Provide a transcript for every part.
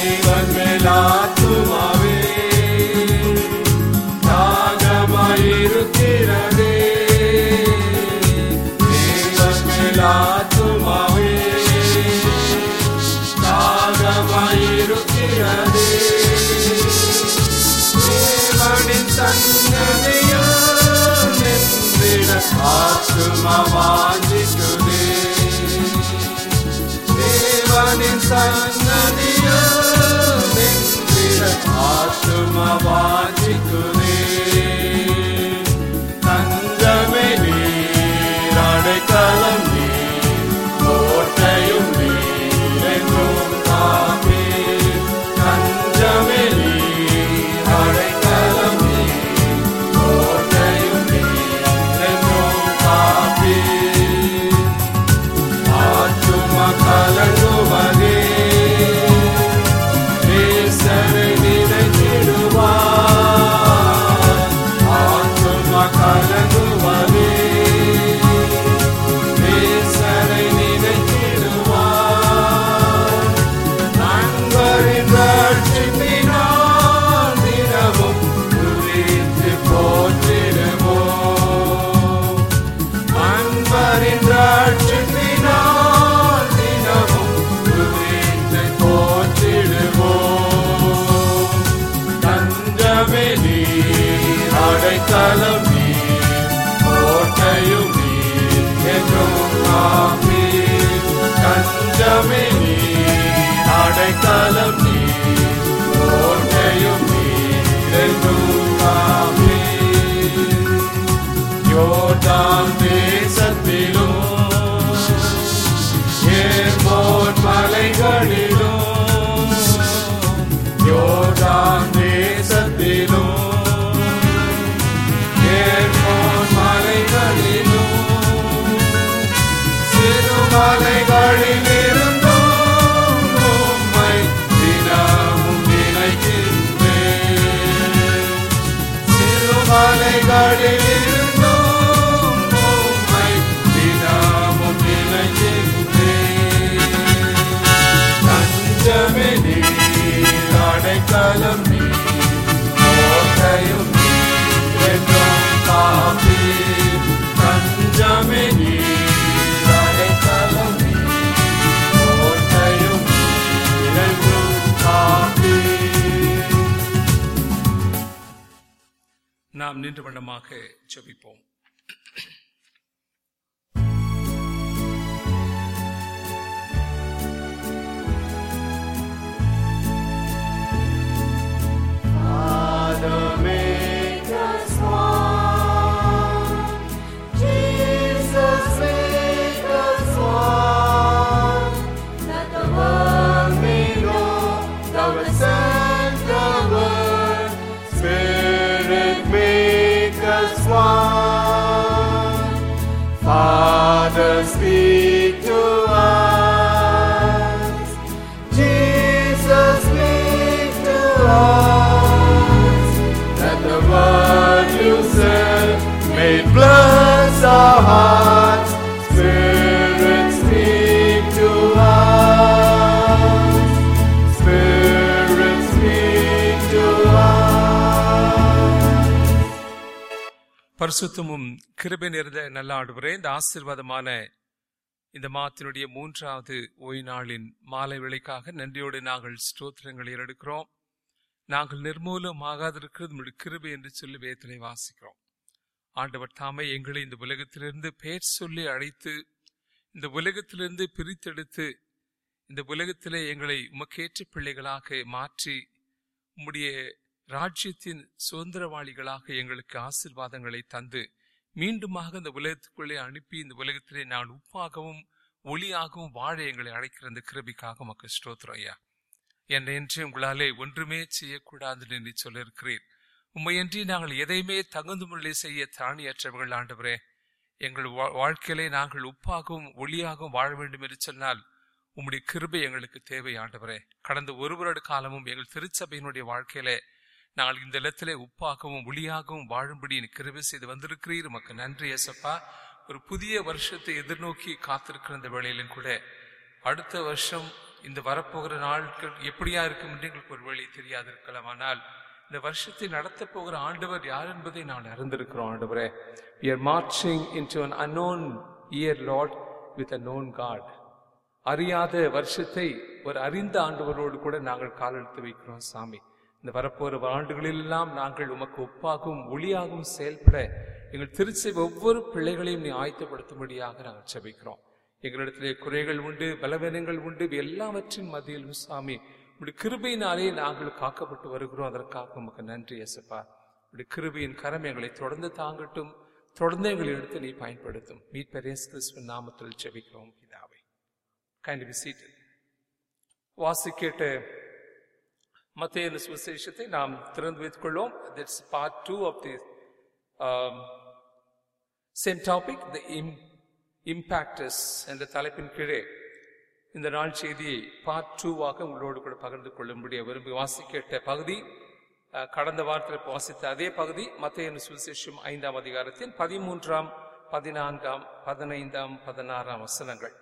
தேவன் மேலாத்துமாவே தாகமாயிருக்கிறதே தேவன் மேலாத்துமாவே தாகமாயிருக்கிறதே தேவனின் சன்னதியில் நின்றிட ஆத்துமா வாஞ்சிக்குதே தேவனின் சன்னதியில் நின்றிட ஆத்துமா வாஞ்சிக்குதே தங்கமே நீர் அடைக்கலம் நீர் கோட்டையும் நீர் என்றும் காப்பே தஞ்சமே நீர் அடைக்கலம் நீர் கோட்டையும் நீர் என்றும் காப்பே ஆத்துமா கலங்குவதே நேசரை நினைத்திடுவார் ஆத்துமா கலங்குவதே நேசரை நினைத்திடுவார் நண்பரின் ரட்சிப்பினால் தினமும் துதித்து போற்றிடுவோம் அன்பரின் ரட்சிப்பினால் தினமும் துதித்து போற்றிடுவோம் தஞ்சமே நீர் அடைக்கலம் நீர் கோட்டையும் நீர் என்றும் காப்பீர் தஞ்சமே நீர் அடைக்கலம் நீர் கோட்டையும் நீர் என்றும் காப்பீர் யோர்தான் தேசத்திலும் ஏர்மோன் மலைகளிலும் யோர்தான் தேசத்திலும் ஏர்மோன் மலைகளிலும் சிறுமலைகளில் இருந்தும் உம்மை தினமும் நினைக்கின்றேன் சிறுமலைகளில் இருந்தும் உம்மை தினமும் நினைக்கின்றேன். தஞ்சமே நீர், அடைக்கலம் நீர், கோட்டையும் நீர், என்றும் காப்பீர். தஞ்சமே நீர், அடைக்கலம் நீர், கோட்டையும் நீர், என்றும் காப்பீர். நாம் நின்று வண்ணமாக ஜெபிப்போம் Father, make us one. Jesus, make us one. That the world may know thou hast sent the word. Spirit, make us one. Father, speak to us. Jesus, speak to us. That the word you said may bless our hearts. Spirit, speak to us. Spirit, speak to us. பரிசுத்தமும் கிருபை நிறைந்த நல்ல ஆடுவரே இந்த ஆசீர்வாதமான இந்த மாத்தினுடைய மூன்றாவது ஓய் நாளின் மாலை வேளைக்காக நன்றியோடு நாங்கள் ஸ்தோத்திரங்களை எடுக்கிறோம் நாங்கள் நிர்மூலமாகாதிருக்கிறது உம்முடைய கிருபை என்று சொல்லி வேதனை வாசிக்கிறோம் ஆண்டவர் தாமே எங்களை இந்த உலகத்திலிருந்து பெயர் சொல்லி அழைத்து இந்த உலகத்திலிருந்து பிரித்தெடுத்து இந்த உலகத்திலே எங்களை உமக்கேற்ற பிள்ளைகளாக மாற்றி உம்முடைய ராஜ்யத்தின் சுதந்திரவாளிகளாக எங்களுக்கு ஆசீர்வாதங்களை தந்து மீண்டுமாக இந்த உலகத்துக்குள்ளே அனுப்பி இந்த உலகத்திலே நான் உப்பாகவும் ஒளியாகவும் வாழ எங்களை அழைக்கிற அந்த கிருபிக்காக உமக்கு ஸ்தோத்திரம் ஐயா என்னை என்று உங்களாலே ஒன்றுமே செய்யக்கூடாது என்று சொல்லியிருக்கிறீர் உண்மையன்றி நாங்கள் எதையுமே தகுந்த முறையில் செய்ய தானியற்றவர்கள் ஆண்டவரே எங்கள் வா- வாழ்க்கையிலே நாங்கள் உப்பாகவும் ஒளியாகவும் வாழ வேண்டும் என்று சொன்னால் உம்முடைய கிருபை எங்களுக்கு தேவை ஆண்டவரே கடந்த ஒரு வருட காலமும் எங்கள் திருச்சபையினுடைய வாழ்க்கையிலே நாங்கள் இந்த இடத்திலே உப்பாகவும் ஒளியாகவும் வாழும்படி எனக்கு கிருபை செய்து வந்திருக்கிறீர் உமக்கு நன்றி ஏசப்பா ஒரு புதிய வருஷத்தை எதிர்நோக்கி காத்திருக்கிற இந்த வேளையிலும் கூட அடுத்த வருஷம் இந்த வரப்போகிற நாட்கள் எப்படியா இருக்கும் என்று எங்களுக்கு ஒருவேளை தெரியாது இருக்கலாம் ஆனால் இந்த வருஷத்தை நடத்த போகிற ஆண்டவர் யார் என்பதை நான் அறிந்திருக்கிறோம் ஆண்டவரே we are marching into an unknown year lord with a known god அறியாத வருஷத்தை ஒரு அறிந்த ஆண்டவரோடு கூட நாங்கள் காலெடுத்து வைக்கிறோம் சாமி இந்த வரப்போற ஆண்டுகளிலெல்லாம் நாங்கள் உமக்கு ஒப்பாகவும் ஒளியாகவும் செயல்பட எங்கள் திருச்சை ஒவ்வொரு பிள்ளைகளையும் நீ ஆயத்தப்படுத்தும்படியாக நாங்கள் செபிக்கிறோம் எங்களிடத்திலே குறைகள் உண்டு பலவீனங்கள் உண்டு இவை எல்லாவற்றின் மத்தியிலும் சாமி உடைய கிருபையினாலே நாங்கள் காக்கப்பட்டு வருகிறோம் அதற்காக உமக்கு நன்றி எசப்பா உடைய கிருபையின் கரம் எங்களை தொடர்ந்து தாங்கட்டும் தொடர்ந்து எங்களை எடுத்து நீ பயன்படுத்தும் மீட் பெரியஸ் கிறிஸ்துவின் நாமத்தில் ஜெபிக்கிறோம் பிதாவே கைண்ட் பி சீட்டட் வாசி கேட்ட மத்திய சுவிசேஷத்தை நாம் திறந்து வைத்துக் கொள்வோம் that's part two of the same topic the um impacts என்ற தலைப்பின் கீழே இந்த நாள் செய்தியை பார்ட் டூவாக உங்களோடு கூட பகிர்ந்து கொள்ளும்படி விரும்பி வாசி கேட்ட பகுதி அஹ், கடந்த வாரத்தில் வாசித்த அதே பகுதி மத்திய சுவிசேஷம் ஐந்தாம் அதிகாரத்தின் பதிமூன்றாம் பதினான்காம் பதினைந்தாம் பதினாறாம் வசனங்கள்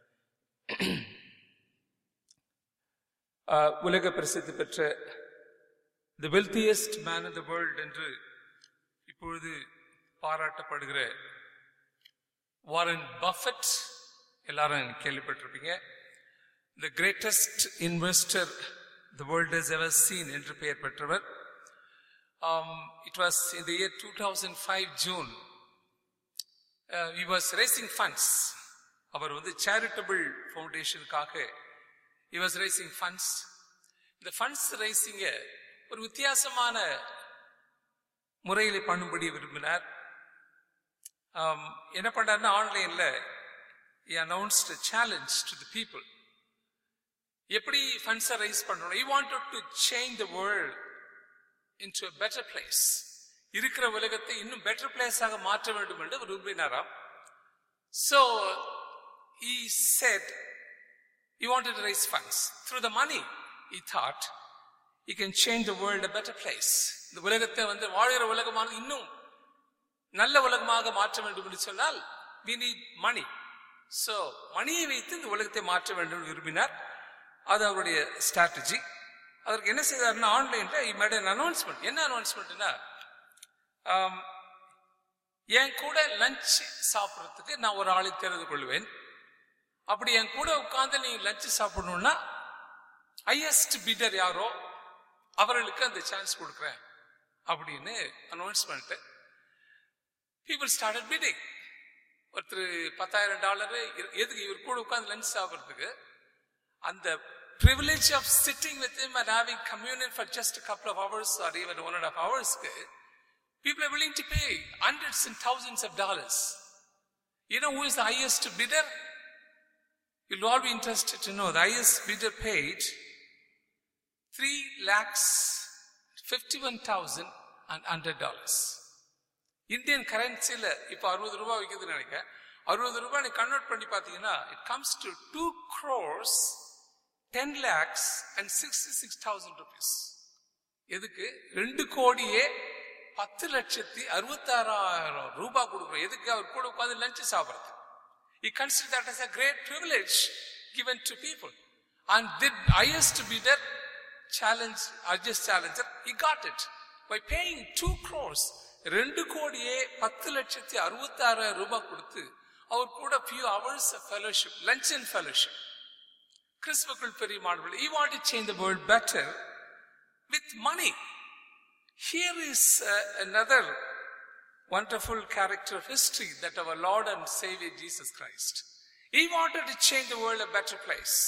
அஹ், உலக பிரசித்தி பெற்ற தி வெல்தியஸ்ட் மேன் இன் த வேர்ல்ட் என்று இப்பொழுது பாராட்டப்படுகிற வாரன் பஃபட் எல்லாரும் கேள்விப்பட்டிருப்பீங்க the greatest investor the world has ever seen என்று பெயர் பெற்றவர் it was in the year 2005 June he was raising funds அவர் வந்து சேரிட்டபிள் ஃபவுண்டேஷனுக்காக he was raising funds இந்த ஃபண்ட்ஸ் ரைசிங்க ஒரு வித்தியாசமான முறையில் பண்ணும்படி விரும்பினார் um, என்ன பண்ணாருன்னா ஆன்லைன்ல he announced a challenge to the people எப்படி ஃபண்ட்ஸை ரைஸ் பண்ணணும் he wanted to change the world into a better place இருக்கிற உலகத்தை இன்னும் பெட்டர் பிளேஸாக மாற்ற வேண்டும் என்று அவர் விரும்பினாராம் so he said he wanted to raise funds through the money he thought he can change the world a better place இந்த உலகத்தை வந்து வாழ்கிற உலகமானது இன்னும் நல்ல உலகமாக மாற்ற வேண்டும் என்று சொன்னால் we need money so மணியை வைத்து இந்த உலகத்தை மாற்ற வேண்டும் என்று விரும்பினார் அது அவருடைய ஸ்ட்ராட்டஜி அதற்கு என்ன செய்தார்னா ஆன்லைன்ல மேட் an announcement என்ன அனௌன்ஸ்மெண்ட்னா என் கூட லஞ்ச் சாப்பிட்றதுக்கு நான் ஒரு ஆளை தெரிந்து கொள்வேன் அப்படி என் கூட உட்கார்ந்து நீங்க லஞ்ச் சாப்பிடணும்னா ஹையஸ்ட் பிடர் யாரோ அவர்களுக்கு அந்த சான்ஸ் கொடுக்குறேன் அப்படின்னு அனௌன்ஸ்மெண்ட் பீப்புள் ஸ்டார்டட் பிடிங் ஒருத்தர் பத்தாயிரம் டாலரு எதுக்கு இவர் கூட உட்கார்ந்து லஞ்ச் சாப்பிட்றதுக்கு அந்த privilege of sitting with him and having communion for just a couple of hours or even one and a half hours people are willing to pay hundreds and thousands of dollars you know who is the highest bidder you'll all be interested to know the highest bidder paid 3 lakhs 51,000 and 100 dollars Indian கரன்சில இப்ப அறுபது ரூபாய் விற்குதுன்னு நினைக்கிறேன் அறுபது ரூபாய் நீ convert பண்ணி பாத்தீங்கன்னா it comes to two crores ten lakhs and sixty six thousand rupees எதுக்கு ரெண்டு கோடியே பத்து லட்சத்தி அறுபத்தாறாயிரம் ரூபாய் கொடுக்குறோம் எதுக்கு அவர் கூட உட்கார்ந்து லஞ்ச் சாப்பிடுறது He considered that as a great privilege given to people. And the highest bidder challenge, highest challenger, he got it by paying two crores. ரெண்டு கோடியே பத்து லட்சத்தி அறுபத்தி ஆறாயிரம் ரூபாய் கொடுத்து அவர் கூட few hours of fellowship, lunch and fellowship. கிறிஸ்துவுக்குள் பெரிய மாணவர்கள் he wanted to change the world better with money. Here is uh, another wonderful character of history that our Lord and Savior Jesus Christ. He wanted to change the world a better place.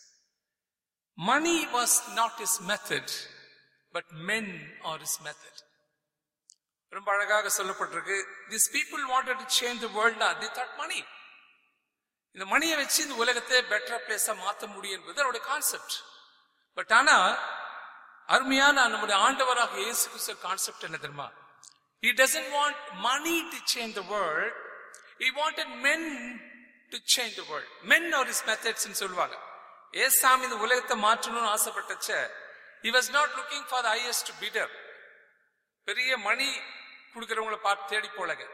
Money was not his method, but men are his method. ரொம்ப அழகாக சொல்லப்பட்டிருக்கு these people wanted to change the world now they thought money இந்த மணியை வச்சு இந்த உலகத்தை better பிளேஸா மாத்த முடியும் என்பது அவருடைய கான்செப்ட் பட் ஆனா அருமையான நம்முடைய ஆண்டவராக இயேசு கிறிஸ்து கான்செப்ட் என்ன தெரியுமா He doesn't want money to change the world. He wanted men to change the world. Men are his methods ன்னு சொல்லுவாங்க ஏசாமி இந்த உலகத்தை மாற்றணும்னு ஆசைப்பட்டச்ச he was not looking for the highest bidder பெரிய மணி கொடுக்கறவங்கள பார்த்து தேடி போலங்க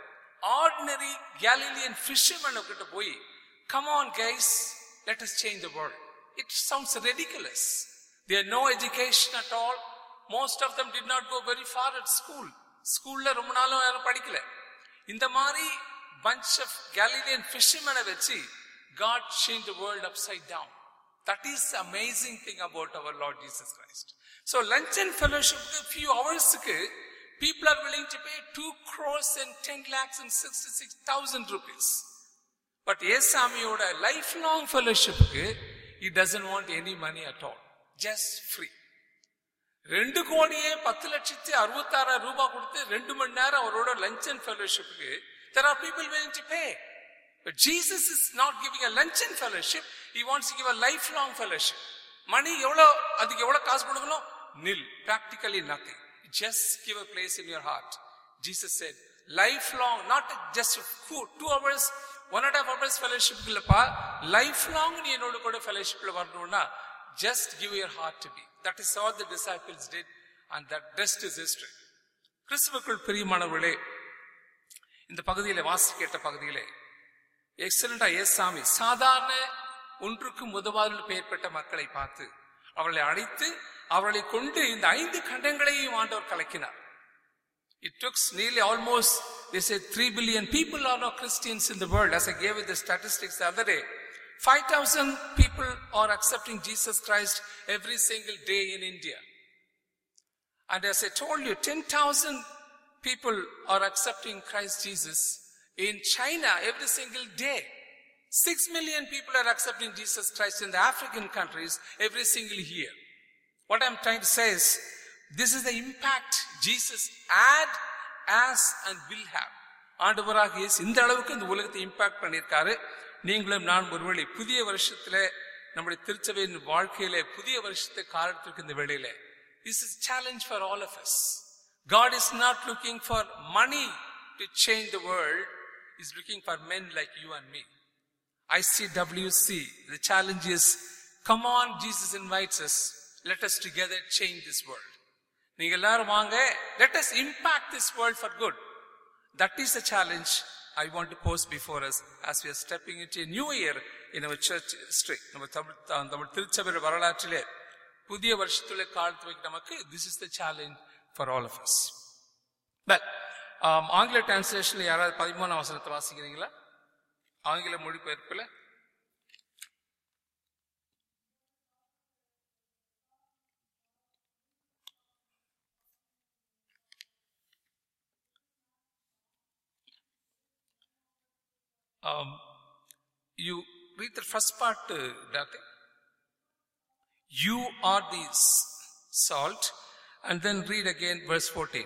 ஆர்டினரி கேலிலியன் ஃபிஷர்மேன் கிட்ட போய் come on guys let us change the world It sounds ridiculous. They had no education at all. Most of them did not go very far at school. ஸ்கூல்ல ரொம்ப நாளும் யாரும் படிக்கல இந்த மாதிரி bunch of Galilean fishermen வச்சு God changed the world upside down. That is the amazing thing about our Lord Jesus Christ. So lunch and fellowship few hours people are willing to pay 2 crores and 10 lakhs and 66,000 rupees. But ஏசாமியோட life long ஃபெலோஷிப்புக்கு it doesn't want any money at all just free ரெண்டு கோடியே பத்து லட்சத்தி அறுபத்தாறாயிரம் ரூபாய் கொடுத்து ரெண்டு மணி நேரம் அவரோட லஞ்ச் அண்ட் ஃபெலோஷிப்புக்கு there are people willing to pay but jesus is not giving a lunch and fellowship he wants to give a lifelong fellowship money எவ்வளோ அதுக்கு எவ்வளவு காசு கொடுக்கணும் நில் practically nothing just give a place in your heart jesus said lifelong not just two two hours one and half hours fellowship இல்லப்பா life long நீ என்னோட கூட ஃபெலோஷிப்ல வரணும்னா just give your heart to be that is all the disciples did and that rest is history கிறிஸ்துவுக்குள் பிரியமானவர்களே இந்த பகுதியில வாசி கேட்ட பகுதியிலே எக்ஸலண்டா ஏசாமி சாதாரண ஒன்றுக்கும் உதவாத பெயர் பெற்ற மக்களை பார்த்து அவர்களை அழைத்து அவர்களை கொண்டு இந்த ஐந்து கண்டங்களையும் ஆண்டவர் கலக்கினார் It took nearly almost, they said 3 billion people are now Christians in the world. As I gave you the statistics the other day, 5,000 people are accepting Jesus Christ every single day in India. And as I told you, 10,000 people are accepting Christ Jesus in China every single day. 6 million people are accepting Jesus Christ in the African countries every single year. What I'm trying to say is, this is the impact Jesus had, as and will have. ஆண்டவராக இயேசு இந்த அளவுக்கு இந்த உலகத்தை impact பண்ணியிருக்காரு நீங்களும் நான் ஒருவேளை புதிய வருஷத்துல நம்முடைய திருச்சபையின் வாழ்க்கையில புதிய வருஷத்தை காலத்திற்கு இந்த வேளையில this is challenge for all of us God is not looking for money to change the world is looking for men like you and me ICWC, the challenge is, come on, Jesus invites us. Let us together change this world. நீங்க எல்லாரும் வாங்க let us impact this world for good. That is the challenge I want to pose before us as we are stepping into a new year in our church history. நம்ம தமிழ் தமிழ் திருச்சபையில் வரலாற்றிலே புதிய வருஷத்துல காலத்து வைக்க நமக்கு this is the challenge for all of us. Well, um, ஆங்கில டிரான்ஸ்லேஷன்ல யாராவது பதிமூணாம் வசனத்தை வாசிக்கிறீங்களா ஆங்கில மொழிபெயர்ப்புல Um, you read the first part, uh, Dati. You are the s- salt, and then read again verse 14.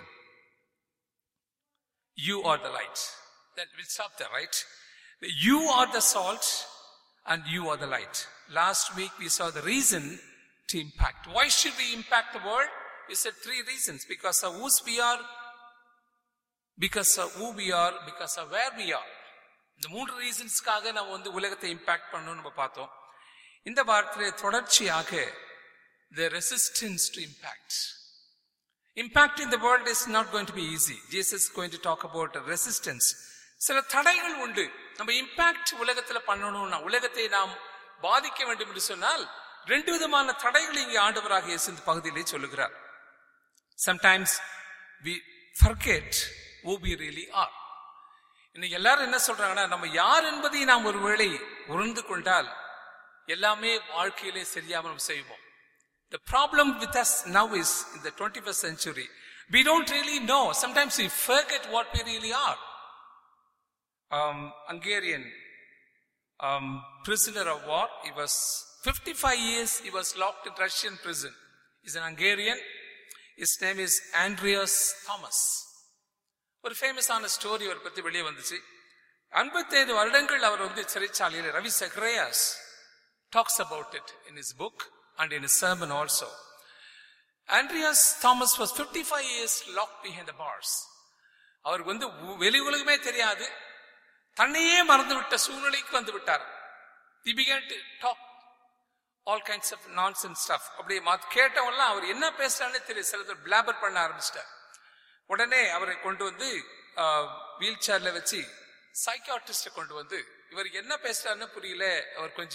You are the light. Then we'll stop there, right? You are the salt, and you are the light. Last week we saw the reason to impact. Why should we impact the world? We said three reasons. Because of whose we are, because of who we are, because of where we are. இந்த மூன்று ரீசன்ஸ்க்காக நம்ம வந்து உலகத்தை impact பண்ணணும்னு நம்ம பார்த்தோம் இந்த வாரத்திலே தொடர்ச்சியாக the resistance to impact impacting the world is not going to be easy jesus is going to talk about resistance சில தடைகள் உண்டு நம்ம இம்பாக்ட் உலகத்துல பண்ணணும்னா உலகத்தை நாம் பாதிக்க வேண்டும் என்று சொன்னால் ரெண்டு விதமான தடைகள் இங்கே ஆண்டவராக இயேசு இந்த பகுதியிலே சொல்லுகிறார் sometimes we forget who we really are இன்னைக்கு எல்லாரும் என்ன சொல்றாங்கன்னா நம்ம யார் என்பதை நாம் ஒருவேளை உணர்ந்து கொண்டால் எல்லாமே வாழ்க்கையிலே சரியாக நம்ம செய்வோம் The problem with us now is in the 21st century, we don't really know. Sometimes we forget what we really are. Um, Hungarian um, prisoner of war, he was 55 years, he was locked in Russian prison. He's an Hungarian. His name is Andreas Thomas. ஒரு ஃபேமஸான story அவர் பத்தி வெளியே வந்துச்சு ஐம்பத்தைந்து வருடங்கள் அவர் வந்து சிறைச்சாலையில் Ravi Zacharias talks about it in his book and in his sermon also. Andreas Thomas was 55 years locked behind the bars. அவருக்கு வந்து உ- வெளி உலகமே தெரியாது தன்னையே மறந்து விட்ட சூழ்நிலைக்கு வந்து விட்டார் He began to talk all kinds of nonsense stuff. அப்படி மத் கேட்டவன்லாம் அவர் என்ன பேசுறான்னு தெரியும் சில பேர் பிளாபர் பண்ண ஆரம்பிச்சிட்டார் உடனே அவரை கொண்டு வந்து வீல் சேர்ல வச்சு சைக்காட்ரிஸ்ட கொண்டு வந்து இவர் என்ன பேசுறாருன்னு புரியல அவர் கொஞ்சம்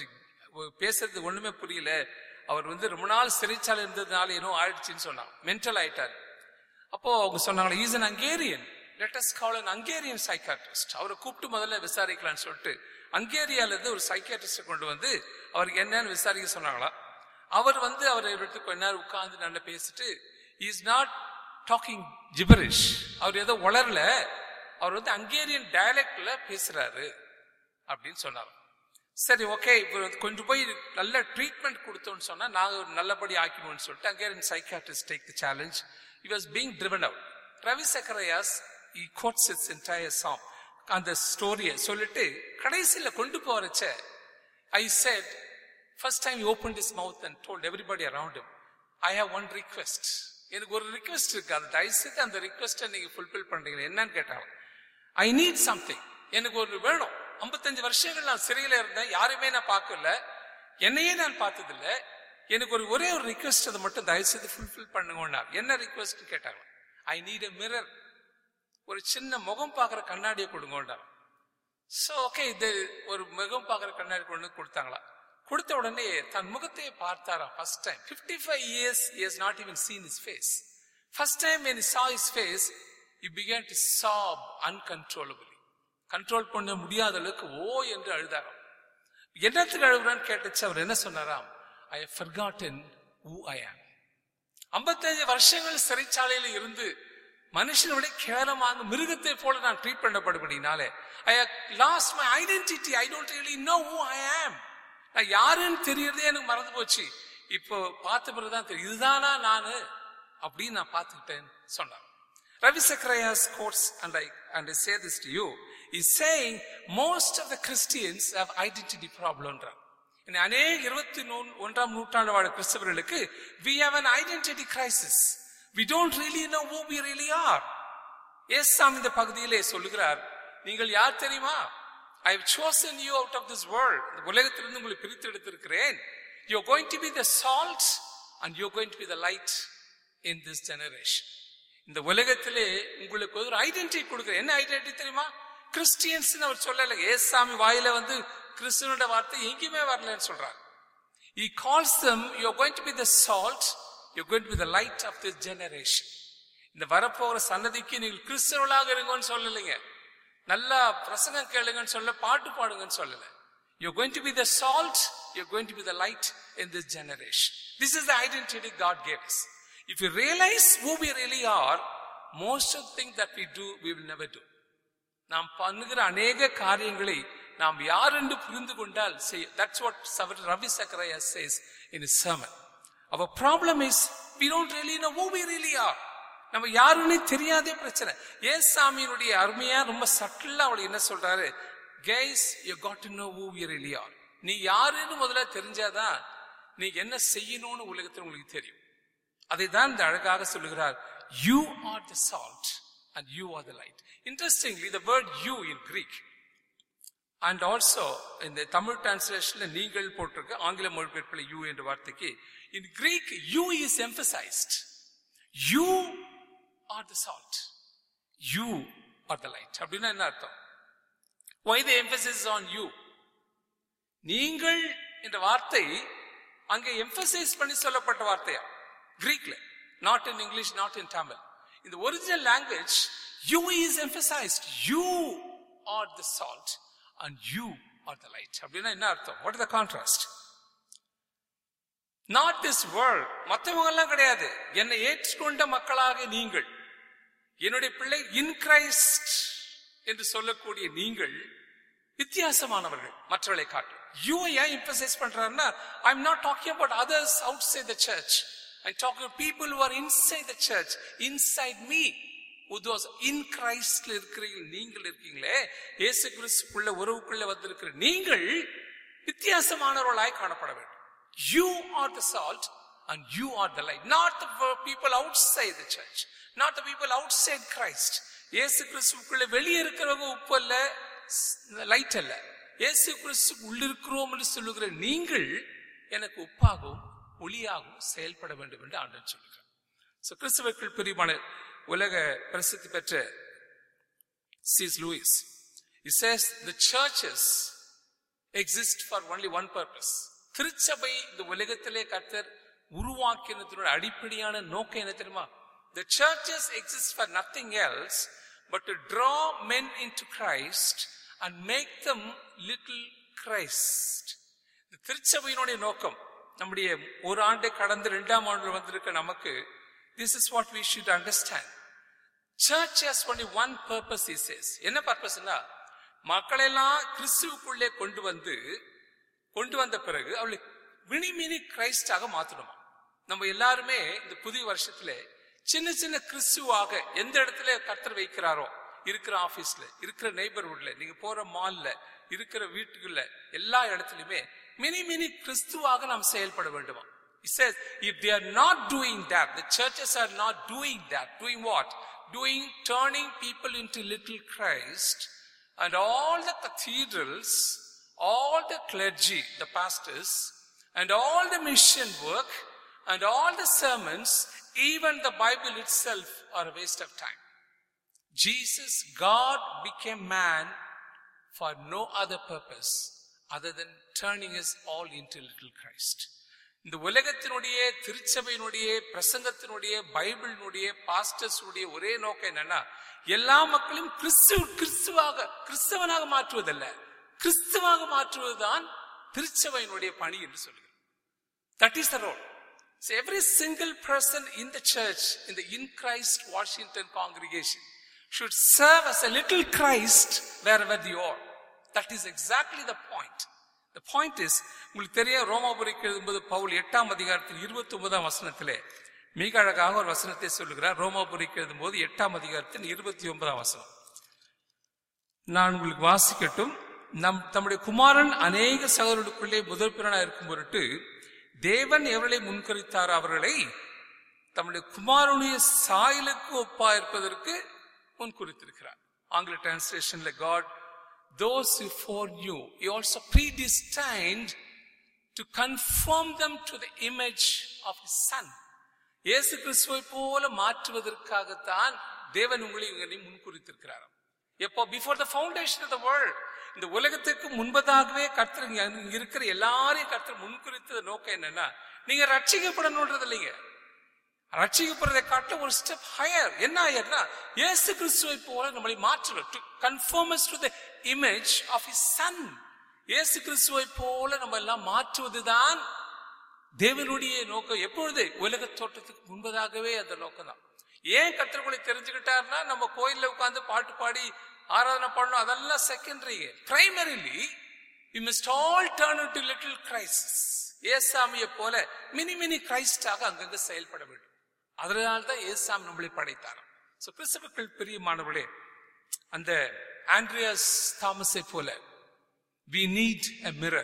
பேசுறது ஒண்ணுமே புரியல அவர் வந்து ரொம்ப நாள் சிறைச்சாலை இருந்ததுனால ஏனோ ஆயிடுச்சுன்னு சொன்னாங்க மென்டல் ஆயிட்டார் அப்போ அவங்க சொன்னாங்க is an Hungarian let's call an Hungarian psychiatrist அவரை கூப்பிட்டு முதல்ல விசாரிக்கலாம்னு சொல்லிட்டு அங்கேரியால இருந்து ஒரு சைக்காட்ரிஸ்ட கொண்டு வந்து அவருக்கு என்னன்னு விசாரிக்க சொன்னாங்களா அவர் வந்து அவரை விட்டு கொஞ்ச நேரம் உட்கார்ந்து நல்லா பேசிட்டு இஸ் நாட் டாக்கிங் ஜிபரிஷ் அவர் ஏதோ உளரல அவர் வந்து அங்கேரியன் டயலெக்ட்ல பேசுறாரு அப்படின்னு சொன்னார் சரி ஓகே இவர் வந்து கொண்டு போய் நல்ல ட்ரீட்மெண்ட் கொடுத்தோம்னு சொன்னா நாங்க ஒரு நல்லபடி ஆக்கிடுவோம்னு சொல்லிட்டு Hungarian psychiatrist take the challenge he was being driven out Ravi Zacharias he quotes its entire song அந்த ஸ்டோரியை சொல்லிட்டு கடைசியில கொண்டு போறச்ச ஐ said first time he opened his mouth and told everybody around him i have one request எனக்கு ஒரு request இருக்கு அந்த தயவுசெய்து அந்த ரிக்வெஸ்ட்டை நீங்க ஃபுல்ஃபில் பண்றீங்களா என்னன்னு கேட்டாங்க ஐ நீட் சம்திங் எனக்கு ஒரு வேணும் 55 வருஷங்கள் நான் சிறையில இருந்தேன் யாருமே நான் பார்க்கல என்னையே நான் பார்த்ததில்ல எனக்கு ஒரு ஒரே ஒரு ரிக்வெஸ்ட் அதை மட்டும் தயவுசெய்து ஃபுல்ஃபில் பண்ணுங்கன்னா என்ன ரிக்வெஸ்ட் கேட்டாங்க ஐ நீட் a மிரர் ஒரு சின்ன முகம் பார்க்குற கண்ணாடியை கொடுங்கோண்டாங்க சோ ஓகே இது ஒரு முகம் பார்க்குற கண்ணாடி கொண்டு வந்து கொடுத்தாங்களா கொடுத்த உடனே தன் முகத்தை பார்த்தாராம் first time 55 five years years not even seen his face first time when he saw his face he began to sob uncontrollably control பண்ண முடியாத அளவுக்கு ஓ என்று அழுதாராம் என்னத்துக்கு அழுகுறான்னு கேட்டுச்சு அவர் என்ன சொன்னாராம் ஐ have forgotten who I am 55 வருஷங்கள் சிறைச்சாலையில இருந்து மனுஷனை விட கேவலமாக மிருகத்தை போல நான் ட்ரீட் பண்ணப்படுபடினாலே I lost my identity I don't really know who I am நான் யாருன்னு தெரியறதே எனக்கு மறந்து போச்சு இப்போ பார்த்த பிறகுதான் தெரியும் இதுதானா நானு அப்படின்னு நான் பார்த்துக்கிட்டேன்னு சொன்னார் Ravi Zacharias quotes and I and say this to you is saying most of the Christians have identity ப்ராப்ளம்ன்றார் இன்னும் அநேக இருபத்தி நூ- ஒன்றாம் நூற்றாண்டு வாழ கிறிஸ்தவர்களுக்கு we have an identity crisis we don't really know who we really are ஏசாம் இந்த பகுதியிலே சொல்லுகிறார் நீங்கள் யார் தெரியுமா ஐ have chosen you out of this world இந்த உலகத்திலிருந்து உங்களை பிரித்து எடுத்திருக்கிறேன் you're going to be the salt and you're going to be the light in this generation இந்த உலகத்திலே உங்களுக்கு ஒரு ஐடென்டிட்டி கொடுக்குறேன் என்ன ஐடென்டிட்டி தெரியுமா கிறிஸ்டியன்ஸ் அவர் சொல்லல ஏசாமி வாயில வந்து கிறிஸ்துவனோட வார்த்தை எங்கேயுமே வரலன்னு சொல்றார் He calls them, you're going to be the salt, you're going to be the light of this generation. இந்த வரப்போகிற சன்னதிக்கு நீங்கள் கிறிஸ்தவர்களாக இருங்கன்னு சொல்லலைங்க நல்லா பிரசங்கம் கேளுங்கன்னு சொல்ல பாட்டு பாடுங்கன்னு சொல்லல You're going to be the salt, you're going to be the light in this generation. This is the identity God gave us. If you realize who we really are, most of the things that we do, we will never do. நாம் பண்ணுகிற அநேக காரியங்களை நாம் யார் என்று புரிந்து கொண்டால் செய்ய தட்ஸ் வாட் சவர் ரவி சக்கரையா says in sermon our problem is we don't really know who we really are நம்ம யாருன்னே தெரியாதே பிரச்சனை ஏசாமியினுடைய அருமையா ரொம்ப சட்டிலா அவளை என்ன சொல்றாரு guys you got to know who we really are நீ யாருன்னு முதல்ல தெரிஞ்சாதான் நீ என்ன செய்யணும்னு உலகத்தில் உங்களுக்கு தெரியும் அதை தான் இந்த அழகாக சொல்லுகிறார் you are the salt and you are the light interestingly the word you in Greek and also இந்த தமிழ் டிரான்ஸ்லேஷன்ல நீங்கள் போட்டிருக்க ஆங்கில மொழிபெயர்ப்பில் யூ என்ற வார்த்தைக்கு in Greek you is emphasized you are the salt you are the light அப்படின்னா என்ன அர்த்தம் why the emphasis on you நீங்கள் என்ற வார்த்தை அங்கே எம்பசைஸ் பண்ணி சொல்லப்பட்ட வார்த்தையா கிரீக்ல not in English not in Tamil இந்த original language you is emphasized you are the salt and you are the light அப்படின்னா என்ன அர்த்தம் what the contrast not this world மற்றவங்க எல்லாம் கிடையாது என்னை ஏற்றுக்கொண்ட மக்களாக நீங்கள் என்னுடைய பிள்ளை இன் கிரைஸ்ட் என்று சொல்லக்கூடிய நீங்கள் வித்தியாசமானவர்கள் மற்றவர்களை காட்டும் யூ ஏன் எம்பசைஸ் பண்றாருன்னா I am not talking about others outside the church I talking people who are inside the church inside me உதோஸ் இன் கிரைஸ்ட்ல இருக்கிறீங்க நீங்கள் இருக்கீங்களே இயேசு கிறிஸ்துக்குள்ள உறவுக்குள்ள வந்திருக்கிற நீங்கள் வித்தியாசமானவர்களாய் காணப்பட வேண்டும் you are the salt and you are the light not the people outside the church not the people outside Christ Yesu கிறிஸ்துக்குள்ள வெளியே இருக்கிறவங்க உப்பு அல்ல லைட் அல்ல இயேசு கிறிஸ்து உள்ளிருக்கிறோம் என்று சொல்லுகிற நீங்கள் எனக்கு உப்பாகவும் ஒளியாகவும் செயல்பட வேண்டும் என்று ஆண்டவர் சொல்லுகிறார் So, கிறிஸ்துவுக்குள் பிரியமான உலக பிரசித்தி பெற்ற C S Lewis He says the churches exist for only one purpose திருச்சபை இந்த உலகத்திலே கர்த்தர் உருவாக்கினதோட அடிப்படையான நோக்கம் என்ன தெரியுமா the churches exist for nothing else but to draw men into Christ and make them little Christ இந்த திருச்சபையினுடைய நோக்கம் நம்முடைய ஒரு ஆண்டை கடந்து இரண்டாம் ஆண்டு வந்திருக்க நமக்கு this is what we should understand church has only one purpose he says என்ன பர்பஸ்னா மக்களெல்லாம் கிறிஸ்துவுக்குள்ளே கொண்டு வந்து கொண்டு வந்த பிறகு அவளை மினி மினி கிரைஸ்டாக மாத்தணுமா நம்ம எல்லாருமே இந்த புதிய வருஷத்துல சின்ன சின்ன கிறிஸ்துவாக எந்த இடத்துல கர்த்தர் வைக்கிறாரோ இருக்கிற ஆபீஸ்ல இருக்கிற நெய்பர்ஹுட்ல நீங்க போற மால்ல இருக்கிற வீட்டுக்குள்ள எல்லா இடத்துலயுமே மினி மினி கிறிஸ்துவாக நாம் செயல்பட வேண்டுமா He says, if they are not doing that, the churches are not doing that. Doing what? Doing, turning people into little Christ, and all the cathedrals, all the clergy, the pastors, and all the mission work, and all the sermons, even the Bible itself are a waste of time. Jesus, God became man for no other purpose other than turning us all into little Christ. இந்த உலகத்தினுடைய திருச்சபையினுடைய பிரசங்கத்தினுடைய பைபிளினுடைய பாஸ்டர்ஸுடைய ஒரே நோக்கம் என்னன்னா எல்லா மக்களையும் கிறிஸ்து கிறிஸ்துவாக கிறிஸ்தவனாக மாற்றுவதல்ல கிறிஸ்துவாக மாற்றுவதுதான் திருச்சபையினுடைய பணி என்று சொல்லுகிறோம் that is the role So every single person in the church, in the in Christ Washington congregation, should serve as a little Christ wherever you are. That is exactly the point. The point is, உங்களுக்கு தெரியும் ரோமாபுரிக்கு எழுதும்போது பவுல் எட்டாம் அதிகாரத்தில் இருபத்தி ஒன்பதாம் வசனத்திலே மிக அழகாக ஒரு வசனத்தை சொல்லுகிறார் ரோமாபுரிக்கு எழுதும்போது எட்டாம் அதிகாரத்தின் இருபத்தி ஒன்பதாம் வசனம் நான் உங்களுக்கு வாசிக்கட்டும் நம் தம்முடைய குமாரன் அநேக சகோதரர்களுக்குள்ளே முதல் பிறனா இருக்கும் பொருட்டு தேவன் எவர்களை முன்கரித்தார் அவர்களை தம்முடைய குமாரனுடைய சாயலுக்கு ஒப்பா இருப்பதற்கு முன்குறித்திருக்கிறார் ஆங்கில டிரான்ஸ்லேஷன்ல God those who foreknew he also predestined to conform them to the image of his son இயேசு கிறிஸ்துவை போல மாற்றுவதற்காகத்தான் தேவன் உங்களை இங்கே முன்குறித்திருக்கிறார் எப்போ before the foundation of the world இந்த உலகத்துக்கு முன்பதாகவே கர்த்தர் இங்க இங்க இருக்கிற எல்லாரையும் கர்த்தர் முன்குறித்தது நோக்கம் என்னன்னா நீங்க ரட்சிக்கப்படணுன்றது இல்லைங்க ரட்சிக்கப்படுறதை காட்ட ஒரு ஸ்டெப் ஹையர் என்ன ஹையர்னா இயேசு கிறிஸ்துவை போல நம்மளை மாற்றணும் to conform to the image of his son Yesu கிறிஸ்துவை போல நம்ம எல்லாம் மாற்றுவதுதான் தேவனுடைய நோக்கம் எப்பொழுது உலக தோட்டத்துக்கு முன்பதாகவே அந்த நோக்கம் தான் ஏன் கத்திரக்குள்ளை தெரிஞ்சுக்கிட்டாருன்னா நம்ம கோயில்ல உட்கார்ந்து பாட்டு பாடி ஆராதனை பண்ணணும் அதெல்லாம் secondary primarily we must all turn to little Christ ஏசாமியை போல மினி மினி கிரைஸ்டாக அங்கங்க செயல்பட வேண்டும் அதனால தான் ஏசாமி நம்மளை படைத்தார் சோ கிறிஸ்தவர்கள் பெரிய மாணவர்களே அந்த ஆண்ட்ரியாஸ் தாமஸை போல we need a mirror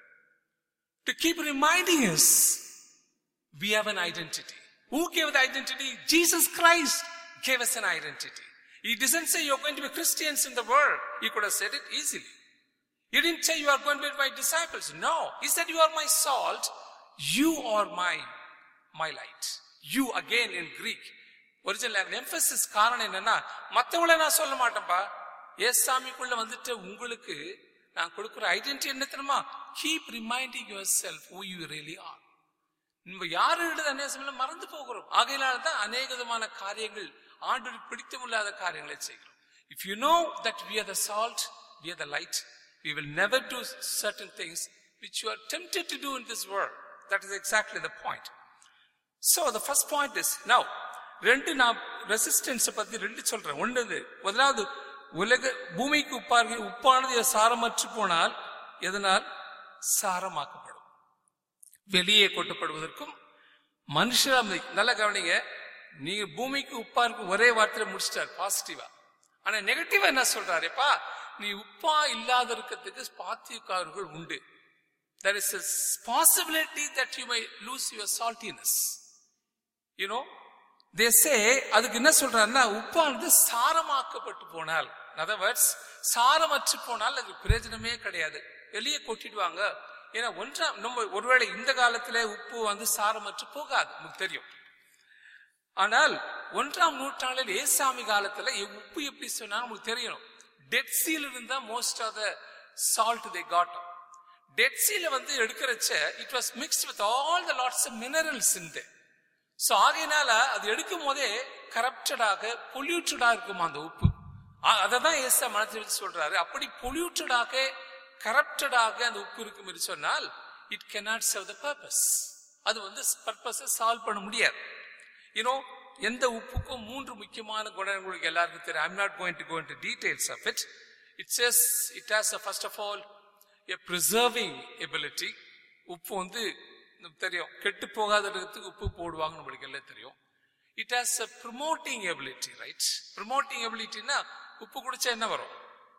to keep reminding us we have an identity. Who gave the identity? Jesus Christ gave us an identity. He doesn't say you're going to be Christians in the world. He could have said it easily. He didn't say you are going to be my disciples. No. He said you are my salt. You are my, my light. You again in Greek. Original emphasis காரணம் என்னன்னா மத்தவங்கள நான் சொல்ல மாட்டேன்ப்பா ஏசாமிக்குள்ள வந்துட்டு உங்களுக்கு நான் கொடுக்கிற identity என்ன தெரியுமா keep reminding yourself who you really are நம்ம யாருடைய அநேசமில்ல மறந்து போகிறோம் ஆகையினால தான் அநேக விதமான காரியங்கள் ஆண்டு பிடித்தமில்லாத காரியங்களை செய்கிறோம் if you know that we are the salt we are the light we will never do certain things which you are tempted to do in this world that is exactly the point so the first point is now ரெண்டு நான் resistance பத்தி ரெண்டு சொல்றேன் ஒன்று முதலாவது உலக பூமிக்கு உப்பார்கள் உப்பானது இதை சாரமற்று போனால் எதனால் சாரமாக்கப்படும் வெளியே கொட்டப்படுவதற்கும் மனுஷர் நல்லா கவனிங்க நீங்க பூமிக்கு உப்பா இருக்கும் ஒரே வார்த்தையில முடிச்சிட்டார் பாசிட்டிவா ஆனா நெகட்டிவா என்ன சொல்றாருப்பா நீ உப்பா இல்லாத இருக்கிறதுக்கு பாத்தியக்காரர்கள் உண்டு there is a possibility that you may lose your saltiness you know they say அதுக்கு என்ன சொல்றாருன்னா உப்பானது சாரமாக்கப்பட்டு போனால் அதர் வேர்ட்ஸ் சாரமற்று போனால் அது பிரயோஜனமே கிடையாது வெளியே கொட்டிடுவாங்க ஏன்னா ஒன்றாம் நம்ம ஒருவேளை இந்த காலத்துல உப்பு வந்து சாரமற்று போகாது நமக்கு தெரியும் ஆனால் ஒன்றாம் நூற்றாண்டில் ஏசாமி காலத்துல உப்பு எப்படி சொன்னா நமக்கு தெரியணும் டெட் சீல் இருந்தா most of the salt they got Dead சீல வந்து எடுக்கிறச்ச it was mixed with all the lots minerals இந்த சோ ஆகையினால அது எடுக்கும் போதே கரப்டடாக பொல்யூட்டடா இருக்குமா அந்த உப்பு அதை தான் ஏசா மனத்தில் வச்சு சொல்றாரு அப்படி பொல்யூட்டடாக கரப்டடாக அந்த உப்பு இருக்கும் என்று சொன்னால் it cannot serve the purpose அது வந்து பர்பஸை சால்வ் பண்ண முடியாது யூனோ எந்த உப்புக்கும் மூன்று முக்கியமான குணங்கள் உங்களுக்கு எல்லாருக்கும் தெரியும் I'm not going to go into details of it it says it has first of all a preserving ability உப்பு வந்து நமக்கு தெரியும் கெட்டு போகாத இடத்துக்கு உப்பு போடுவாங்க நம்மளுக்கு எல்லாம் தெரியும் it has a promoting ability right promoting எபிலிட்டினா உப்பு குடிச்சா என்ன வரும்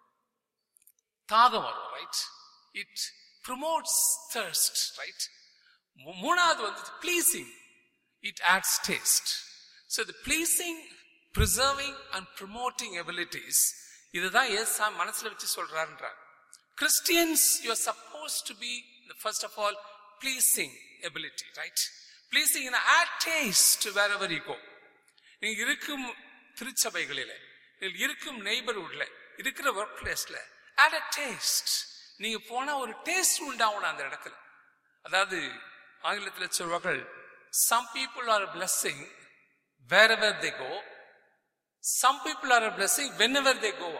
தாகம் வரும் right it promotes thirst right மூணாவது வந்து pleasing it adds taste so the pleasing preserving and promoting abilities இதுதான் ஏசா மனசுல வச்சு சொல்றாருன்றார் Christians you are suppose to be first of all pleasing ability right pleasing add taste wherever you go நீங்க இருக்கும் திருச்சபைகளில நீங்கள் இருக்கும் நெய்பர்ஹுட்ல இருக்கிற ஒர்க் பிளேஸ்ல ஆட் அ டேஸ்ட் நீங்க போனா ஒரு டேஸ்ட் உண்டாகணும் அந்த இடத்துல அதாவது ஆங்கிலத்தில் சொல்வார்கள் some people are a blessing wherever they go some people are a blessing whenever they go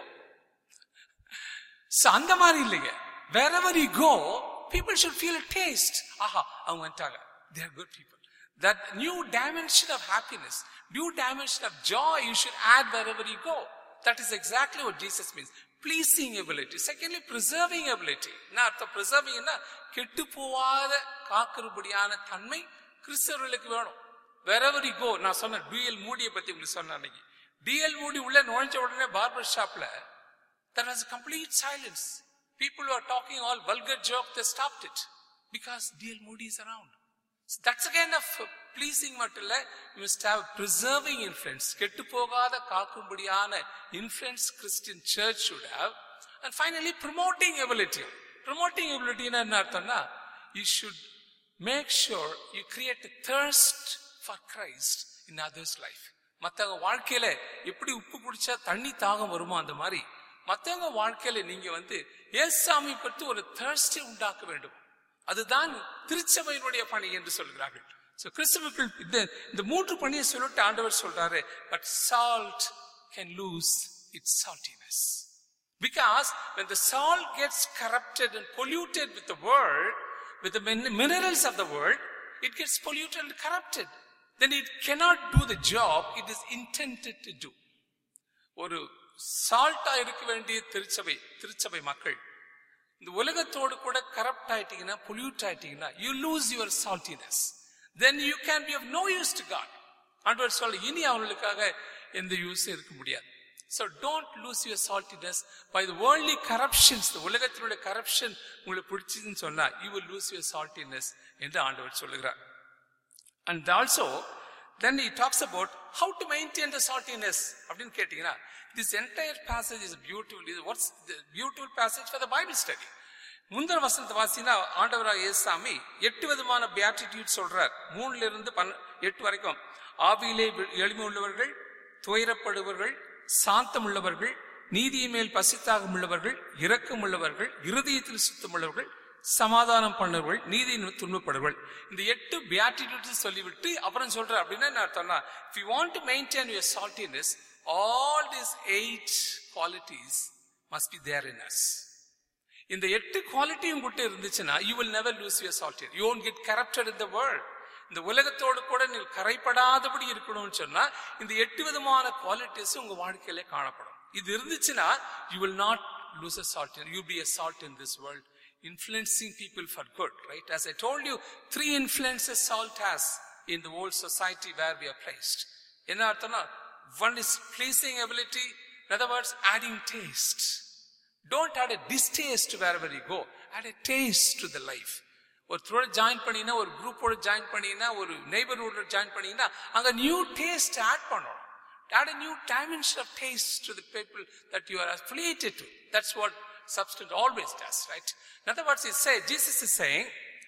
So, அந்த மாதிரி இல்லைங்க wherever you go people should feel a taste ஆஹா அவங்க வந்துட்டாங்க they are good people that new dimension of happiness new dimension of joy you should add wherever you go that is exactly what jesus means pleasing ability secondly preserving ability என்ன அர்த்தம் preserving கெட்டு போவாத காக்கிறபடியான தன்மை கிறிஸ்தவர்களுக்கு வேணும் வெரவர் கோ நான் சொன்ன TL மூடியை பத்தி உங்களுக்கு சொன்னேன் அன்னைக்கு டிஎல் மூடி உள்ள நுழைஞ்ச உடனே பார்பர் ஷாப்ல there was a complete silence people were talking all vulgar joke they stopped it because DL Moody is around so that's a kind of pleasing மட்டும் இல்ல you must have preserving influence கெட்டு போகாத காக்கும்படியான influence Christian church should have and finally promoting ability promoting ability என்ன அர்த்தம்னா you should make sure you create a thirst for Christ in others life மத்தவங்க வாழ்க்கையில எப்படி உப்பு குடிச்சா தண்ணி தாகம் வருமோ அந்த மாதிரி மத்தவங்க வாழ்க்கையில நீங்க வந்து ஏசாமி பற்றி ஒரு தேர்ஸ்டை உண்டாக்க வேண்டும் அதுதான் திருச்சபையினுடைய பணி என்று சொல்கிறார்கள் So, கிறிஸ்தவர்கள் இந்த இந்த மூன்று பணியை சொல்லிட்டு ஆண்டவர் சொல்றாரு but salt can lose its saltiness because when the salt gets corrupted and polluted with the world with the min- minerals of the world it gets polluted and corrupted then it cannot do the job it is intended to do ஒரு சால்ட்டா இருக்க வேண்டிய திருச்சபை திருச்சபை மக்கள் இந்த உலகத்தோடு கூட corrupt ஆயிட்டீங்கன்னா பொல்யூட் ஆயிட்டீங்கன்னா you lose your saltiness then you can be of no use to God ஆண்டவர் சொல்ல இனி அவர்களுக்காக எந்த யூஸ் இருக்க முடியாது so don't lose your saltiness by the worldly corruptions இந்த உலகத்தினுடைய கரப்ஷன் உங்களுக்கு பிடிச்சதுன்னு சொன்னா you will lose your saltiness என்று ஆண்டவர் சொல்லுகிறார் and also then he talks about how to maintain the saltiness அப்படின்னு கேட்டீங்கன்னா this entire passage is beautiful இது what's the beautiful passage for the bible study முந்திர வசனத்தை வாசினா ஆண்டவராக இயேசாமி எட்டு விதமான பியாட்டிடியூட் சொல்றார் மூணுல இருந்து பன்ன- எட்டு வரைக்கும் ஆவியிலே வி- எளிமை உள்ளவர்கள் துயரப்படுபவர்கள் சாந்தம் உள்ளவர்கள் நீதியின் மேல் பசித்தாகம் உள்ளவர்கள் இரக்கம் உள்ளவர்கள் இருதயத்தில் சுத்தம் உள்ளவர்கள் சமாதானம் பண்ணவர்கள் நீதியின் துன்பப்படுவர்கள் இந்த எட்டு பியாட்டிடியூட்ஸ் சொல்லிவிட்டு அப்புறம் சொல்ற அப்படின்னா என்ன அர்த்தம்னா if you want to maintain your saltiness all these eight qualities must be there in us இந்த எட்டு குவாலிட்டியும் கூட இருந்துச்சுன்னா you will never lose your salt you won't get corrupted in the world இந்த உலகத்தோடு கூட நீ கரைப்படாதபடி இருக்கணும்னு சொன்னா இந்த எட்டு விதமான குவாலிட்டிஸ் உங்க வாழ்க்கையில காணப்படும் இது இருந்துச்சுன்னா you will not lose a salt you be a salt in this world influencing people for good right as i told you three influences salt has in the whole society where we are placed என்ன அர்த்தம்னா one is pleasing ability in other words adding taste Don't add a distaste wherever you go. Add a taste to the life. ஒருத்தரோட join பண்ணினா ஒரு குரூப்போட join பண்ணினா ஒரு neighbourhood join பண்ணினா அங்க நியூ டேஸ்ட் ஆட் பண்ணணும் add a new dimension of taste to the people that you are affiliated to that's what substance always does right in other words he say jesus is saying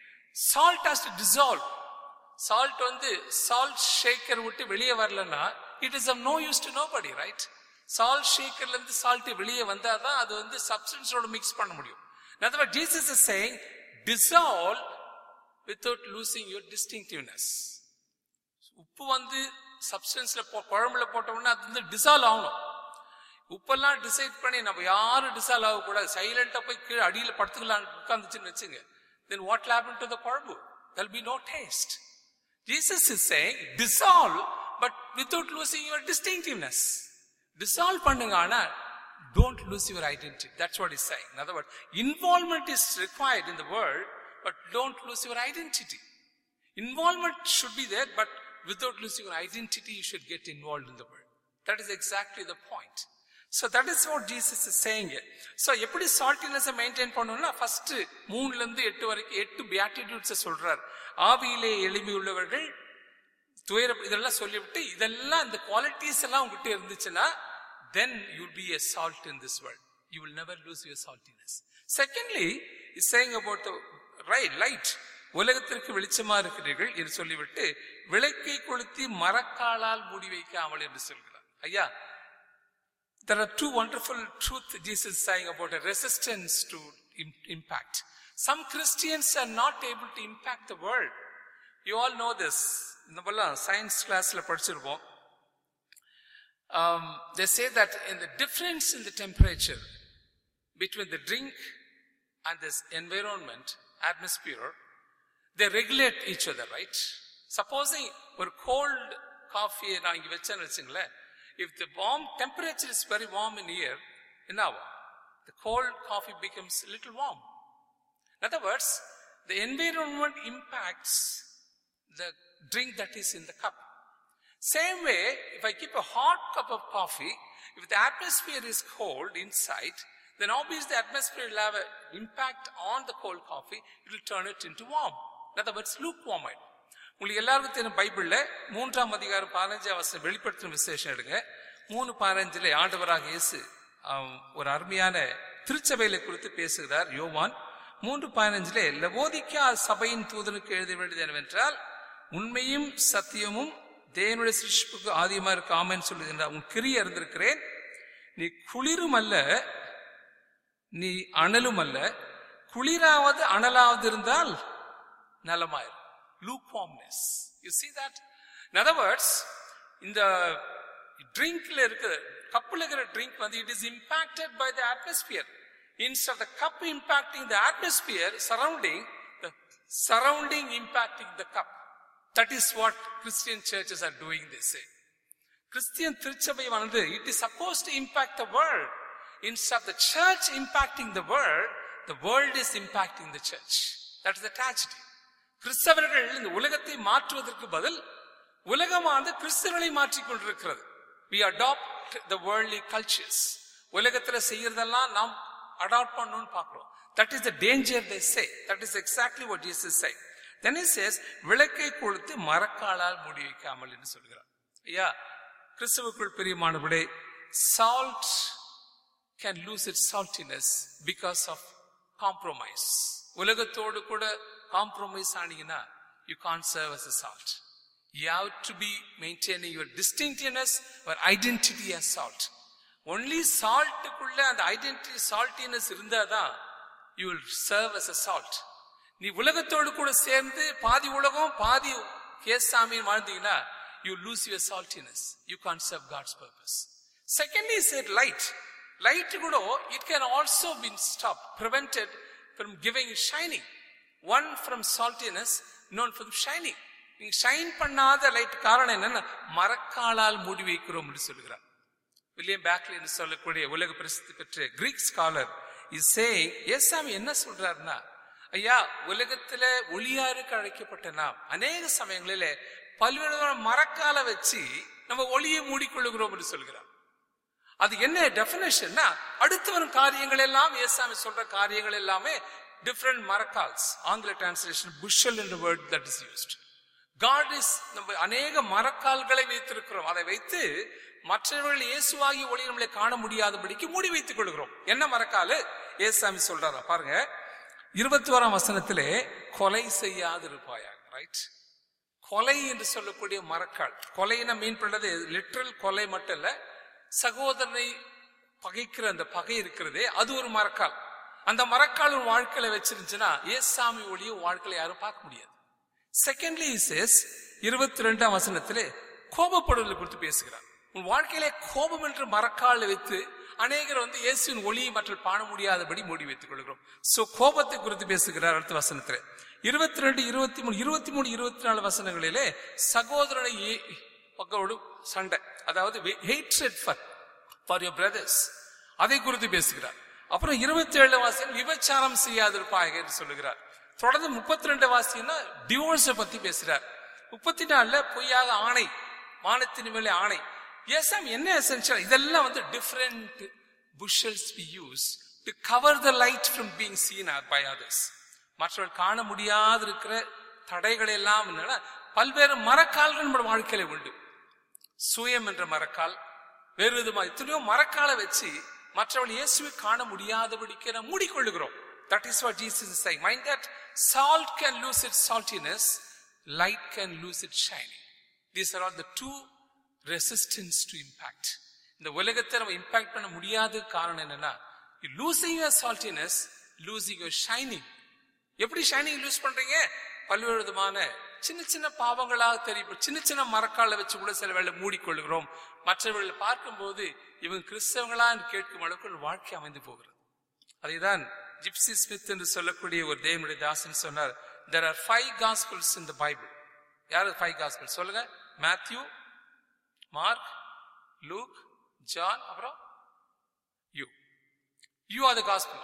salt has to dissolve salt வந்து salt shaker விட்டு வெளியே வரலன்னா it is of no use to nobody right salt ஷேக்கர்ல இருந்து salt வெளியே வந்தாதான் அது வந்து சப்ஸ்டன்ஸோட மிக்ஸ் பண்ண முடியும் in other words jesus is saying dissolve without losing your distinctiveness. உப்பு வந்து சப்ஸ்டன்ஸ்ல குழம்புல போட்டோம்னா அது வந்து டிசால்வ் ஆகணும் உப்பெல்லாம் டிசைட் பண்ணி நம்ம யாரும் டிசால்வ் ஆகக்கூடாது சைலண்டா போய் கீழே அடியில படுத்துக்கலாம் உட்காந்துச்சுன்னு வச்சுங்க then what happen to the kuzhambu there'll be no taste Jesus is saying dissolve but without losing your distinctiveness dissolve பண்ணுங்க ஆனா don't lose your identity that's what is saying in other word involvement is required in the world but don't lose your identity Involvement should be there, but without losing your identity, you should get involved in the world. That is exactly the point. So that is what Jesus is saying here. So எப்படி saltiness maintain பண்ணணும்னா first மூணுல இருந்து எட்டு வரைக்கும் எட்டு beatitudes சொல்றார் ஆவியிலே எளிமை உள்ளவர்கள் துயர இதெல்லாம் சொல்லிவிட்டு இதெல்லாம் இந்த குவாலிட்டிஸ் எல்லாம் உங்ககிட்ட இருந்துச்சுன்னா then you'll be a salt in this world. You will never lose your saltiness. Secondly, he's saying about the right, light. உலகத்திற்கு வெளிச்சமா இருக்கிறீர்கள் என்று சொல்லிவிட்டு விளக்கை கொளுத்தி மரக்காலால் மூடி வைக்காமல் என்று சொல்கிறார் ஐயா there are two wonderful truth Jesus is saying about a resistance to im- impact. Some Christians are not able to impact the world. You all know this. இந்த மாதிரிலாம் சயின்ஸ் கிளாஸ்ல படிச்சிருப்போம் um, they say that in the difference in the temperature between the drink and this environment, atmosphere, they regulate each other, right? Supposing ஒரு cold coffee நான் இங்க வச்சேன்னு வச்சுங்களேன் if the warm temperature is very warm in here, என்ன ஆகும்? The cold coffee becomes a little warm. In other words, the environment impacts the drink that is in the cup. Same way, if I keep a hot cup of coffee, if the atmosphere is cold inside, then obviously the atmosphere will have an impact on the cold coffee. It will turn it into warm. In other words, lukewarm. ஆயிடும். உங்களுக்கு எல்லாருக்கும் தெரியும் பைபிள்ல மூன்றாம் அதிகாரம் பதினஞ்சாம் வசனம் வெளிப்படுத்தும் விசேஷம் எடுங்க மூணு பதினஞ்சுல ஆண்டவராக இயேசு ஆம், ஒரு அருமையான திருச்சபையில குறித்து பேசுகிறார் யோவான் மூன்று பதினஞ்சுல லவோதிக்கா சபையின் தூதனுக்கு எழுத வேண்டியது என்னவென்றால் உண்மையும் சத்தியமும் தேவனுடைய சிருஷ்டிப்புக்கு ஆதியமா இருக்க ஆமென்னு சொல்லுகின்றார் உன் கிரிய இருந்திருக்கிறேன் நீ குளிரும் அல்ல நீ அனலும் அல்ல குளிராவது அனலாவது இருந்தால் நலமாயிரும் lukewarmness you see that in other words இந்த ட்ரிங்க்ல இருக்கிற கப்பில் இருக்கிற ட்ரிங்க் வந்து it is impacted by the atmosphere instead of the cup impacting the atmosphere surrounding the surrounding impacting the cup that is what Christian churches are doing this Christian திருச்சபை வந்து it is suppose to impact the world instead of the church impacting the world the world is impacting the church that is the tragedy கிறிஸ்தவர்கள் இந்த உலகத்தை மாற்றுவதற்கு பதில் உலகமானது கிறிஸ்தவர்களை மாற்றிக் கொண்டிருக்கிறது we adopt the worldly cultures உலகத்துல செய்யறதெல்லாம் நாம் அடாப்ட் பண்ணணும்னு பார்க்கிறோம் that is the danger they say that is exactly what jesus said then he says விளக்கை கொளுத்து மரக்காலால் மூடி வைக்காமல் என்று சொல்கிறார் ஐயா கிறிஸ்தவுக்குள் பிரியமானவர்களே salt can lose its saltiness because of compromise உலகத்தோடு கூட காம்ப்ரமைஸ் ஆனீங்கன்னா you can't serve as a salt you have to be maintaining your distinctiveness or identity as salt only saltக்குள்ள அந்த identity saltiness இருந்தாதான் you will serve as a salt நீ உலகத்தோடு கூட சேர்ந்து பாதி உலகம் பாதி கேசாமி வாழ்ந்தீங்கன்னா you lose your saltiness you can't serve god's purpose secondly he said light light கூட it can also be stopped prevented from giving shining one from saltiness known from shining நீங்க ஷைன் பண்ணாத லைட் காரணம் என்னன்னா மரக்காலால் மூடி வைக்கிறோம் என்று சொல்கிறார் William Berkeley என்று சொல்லக்கூடிய உலக பிரசித்தி பெற்ற கிரீக் ஸ்காலர் இஸ் சேயிங் ஏசாமி என்ன சொல்றாருன்னா ஐயா உலகத்துல ஒளியாருக்கு அழைக்கப்பட்ட நாம் அநேக சமயங்களில பல்வேறு மரக்கால வச்சு நம்ம ஒளியை மூடிக்கொள்ளுகிறோம் என்று சொல்கிறார் அது என்ன டெபினேஷன்னா அடுத்து வரும் காரியங்கள் எல்லாம் ஏசாமி சொல்ற காரியங்கள் எல்லாமே டிஃப்ரெண்ட் மரக்கால்ஸ் ஆங்கில டிரான்ஸ்லேஷன் புஷல் என்ற word that is used God is நம்ம அநேக மரக்கால்களை வைத்திருக்கிறோம் அதை வைத்து மற்றவர்கள் இயேசுவாகி ஒளி நம்மளை காண முடியாதபடிக்கு மூடி வைத்துக் கொள்கிறோம் என்ன மரக்காலு ஏசாமி சொல்றாரா பாருங்க இருபத்தி ஓராம் வசனத்திலே கொலை செய்யாதிருப்பாயாக ரைட் கொலை என்று சொல்லக்கூடிய மரக்கால் கொலையின மீன் பண்ணது லிட்ரல் கொலை மட்டும் இல்ல சகோதரனை பகைக்கிற அந்த பகை இருக்கிறதே அது ஒரு மரக்கால் அந்த மரக்கால் உன் வாழ்க்கையில வச்சிருந்துச்சுன்னா ஏசாமி ஒளிய உன் வாழ்க்கையில யாரும் பார்க்க முடியாது செகண்ட்லி இசஸ் இருபத்தி ரெண்டாம் வசனத்திலே கோபப்படுதலை குறித்து பேசுகிறார் உன் வாழ்க்கையிலே கோபம் என்று மரக்கால் வைத்து அநேகர் வந்து இயேசுவின் ஒளியை மற்ற காண முடியாதபடி மூடி வைத்துக் கொள்கிறோம் சோ கோபத்தை குறித்து பேசுகிறார் அடுத்த வசனத்திலே இருபத்தி ரெண்டு இருபத்தி மூணு இருபத்தி மூணு இருபத்தி நாலு வசனங்களிலே சகோதரனை ஏ- பக்கோடு சண்டை அதாவது hatred for for your brothers அதை குறித்து பேசுகிறார் அப்புறம் இருபத்தி ஏழு வாசியம் விபச்சாரம் செய்யாதிருப்பாக என்று சொல்லுகிறார் தொடர்ந்து முப்பத்தி ரெண்டு வாசியம்னா டிவோர்ஸ பத்தி பேசுறார் முப்பத்தி நாலுல பொய்யாக ஆணை வானத்தின் மேலே ஆணை ஏசாம் என்ன எசென்ஷியல் இதெல்லாம் வந்து different bushels we use to cover the light from being seen by others மற்றவர்கள் காண முடியாது இருக்கிற தடைகள் எல்லாம் என்னன்னா பல்வேறு மரக்கால்கள் நம்ம வாழ்க்கையில உண்டு சுயம் என்ற மரக்கால் வேறு விதமா எத்தனையோ மரக்காலை வச்சு மற்றவர்கள் இயேசுவை காண முடியாதபடிக்கு நாம் மூடிக்கொள்ளுகிறோம் that is what Jesus is saying mind that salt can lose its saltiness light can lose its shining these are all the two resistance to impact இந்த உலகத்தை நம்ம இம்பாக்ட் பண்ண முடியாத காரணம் என்னன்னா losing your saltiness losing your shining எப்படி shining lose பண்றீங்க பல்வேறு விதமான சின்ன சின்ன பாவங்களாக தெரியும் சின்ன சின்ன மரக்கால வச்சு கூட சில வேளை மூடிக்கொள்கிறோம் மற்றவர்களை பார்க்கும்போது இவங்க கிறிஸ்தவங்களா என்று கேட்கும் அளவுக்கு ஒரு வாழ்க்கை அமைந்து போகிறது அதைதான் ஜிப்சி ஸ்மித் என்று சொல்லக்கூடிய ஒரு தேவனுடைய தாசன் சொன்னார் there are five gospels in the Bible யாரு ஃபைவ் gospels சொல்லுங்க மேத்யூ மார்க் லூக் ஜான் அப்புறம் you you are the gospel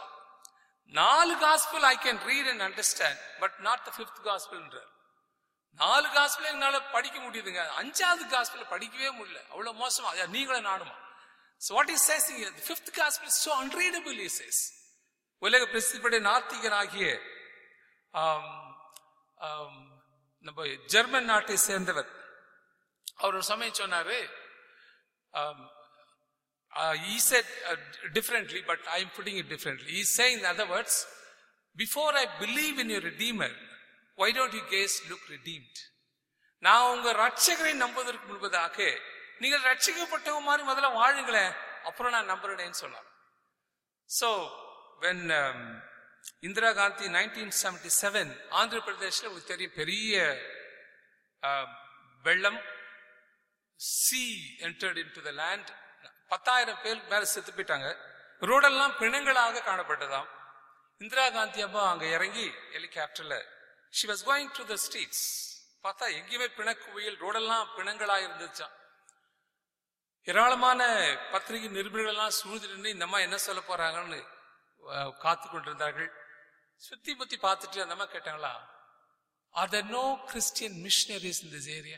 நாலு gospel I can read and understand but not the fifth காஸ்பிள்ன்றார் நாலு காஸ்பிள் என்னால படிக்க முடியுதுங்க அஞ்சாவது காஸ்பிள் படிக்கவே முடியல அவ்வளவு மோசமா அது நீங்களும் நானுமா So what he says here, the fifth gospel is so unreadable, he says. உலக பிரசித்திப்படைய நாத்திகனாகிய ஆம், ஆம், நம்ம ஜெர்மன் நாட்டை சேர்ந்தவர் அவர் ஒரு சமயம் சொன்னாரு ஆம், uh, he said uh, differently, but I am putting it differently. He's saying, in other words, before I believe in your Redeemer, why don't you guys look redeemed? நான் உங்க ரட்சகரை நம்புவதற்கு முன்பதாக நீங்கள் ரட்சிக்கப்பட்டவங்க மாதிரி முதல்ல வாழுங்களேன் அப்புறம் நான் நம்புறேன்னு சொன்னார் So, when um, Indira Gandhi nineteen seventy seven Andhra பிரதேஷ்ல உங்களுக்கு தெரியும் பெரிய uh, வெள்ளம் she entered into the land பத்தாயிரம் பேர் மேல செத்து போயிட்டாங்க ரோடெல்லாம் பிணங்களாக காணப்பட்டதாம் இந்திரா காந்தி அம்மா அங்க இறங்கி ஹெலிகாப்டர்ல she was going to the streets பார்த்தா எங்கேயுமே பிணக்குவியல் ரோடெல்லாம் பிணங்களா இருந்துச்சாம் ஏராளமான பத்திரிகை நிருபர்கள் எல்லாம் சூழ்ந்து நின்று இந்த அம்மா என்ன சொல்ல போறாங்கன்னு அஹ், காத்து கொண்டிருந்தார்கள் சுத்தி முத்தி பார்த்துட்டு அந்த அம்மா கேட்டாங்களா are there no Christian missionaries in this area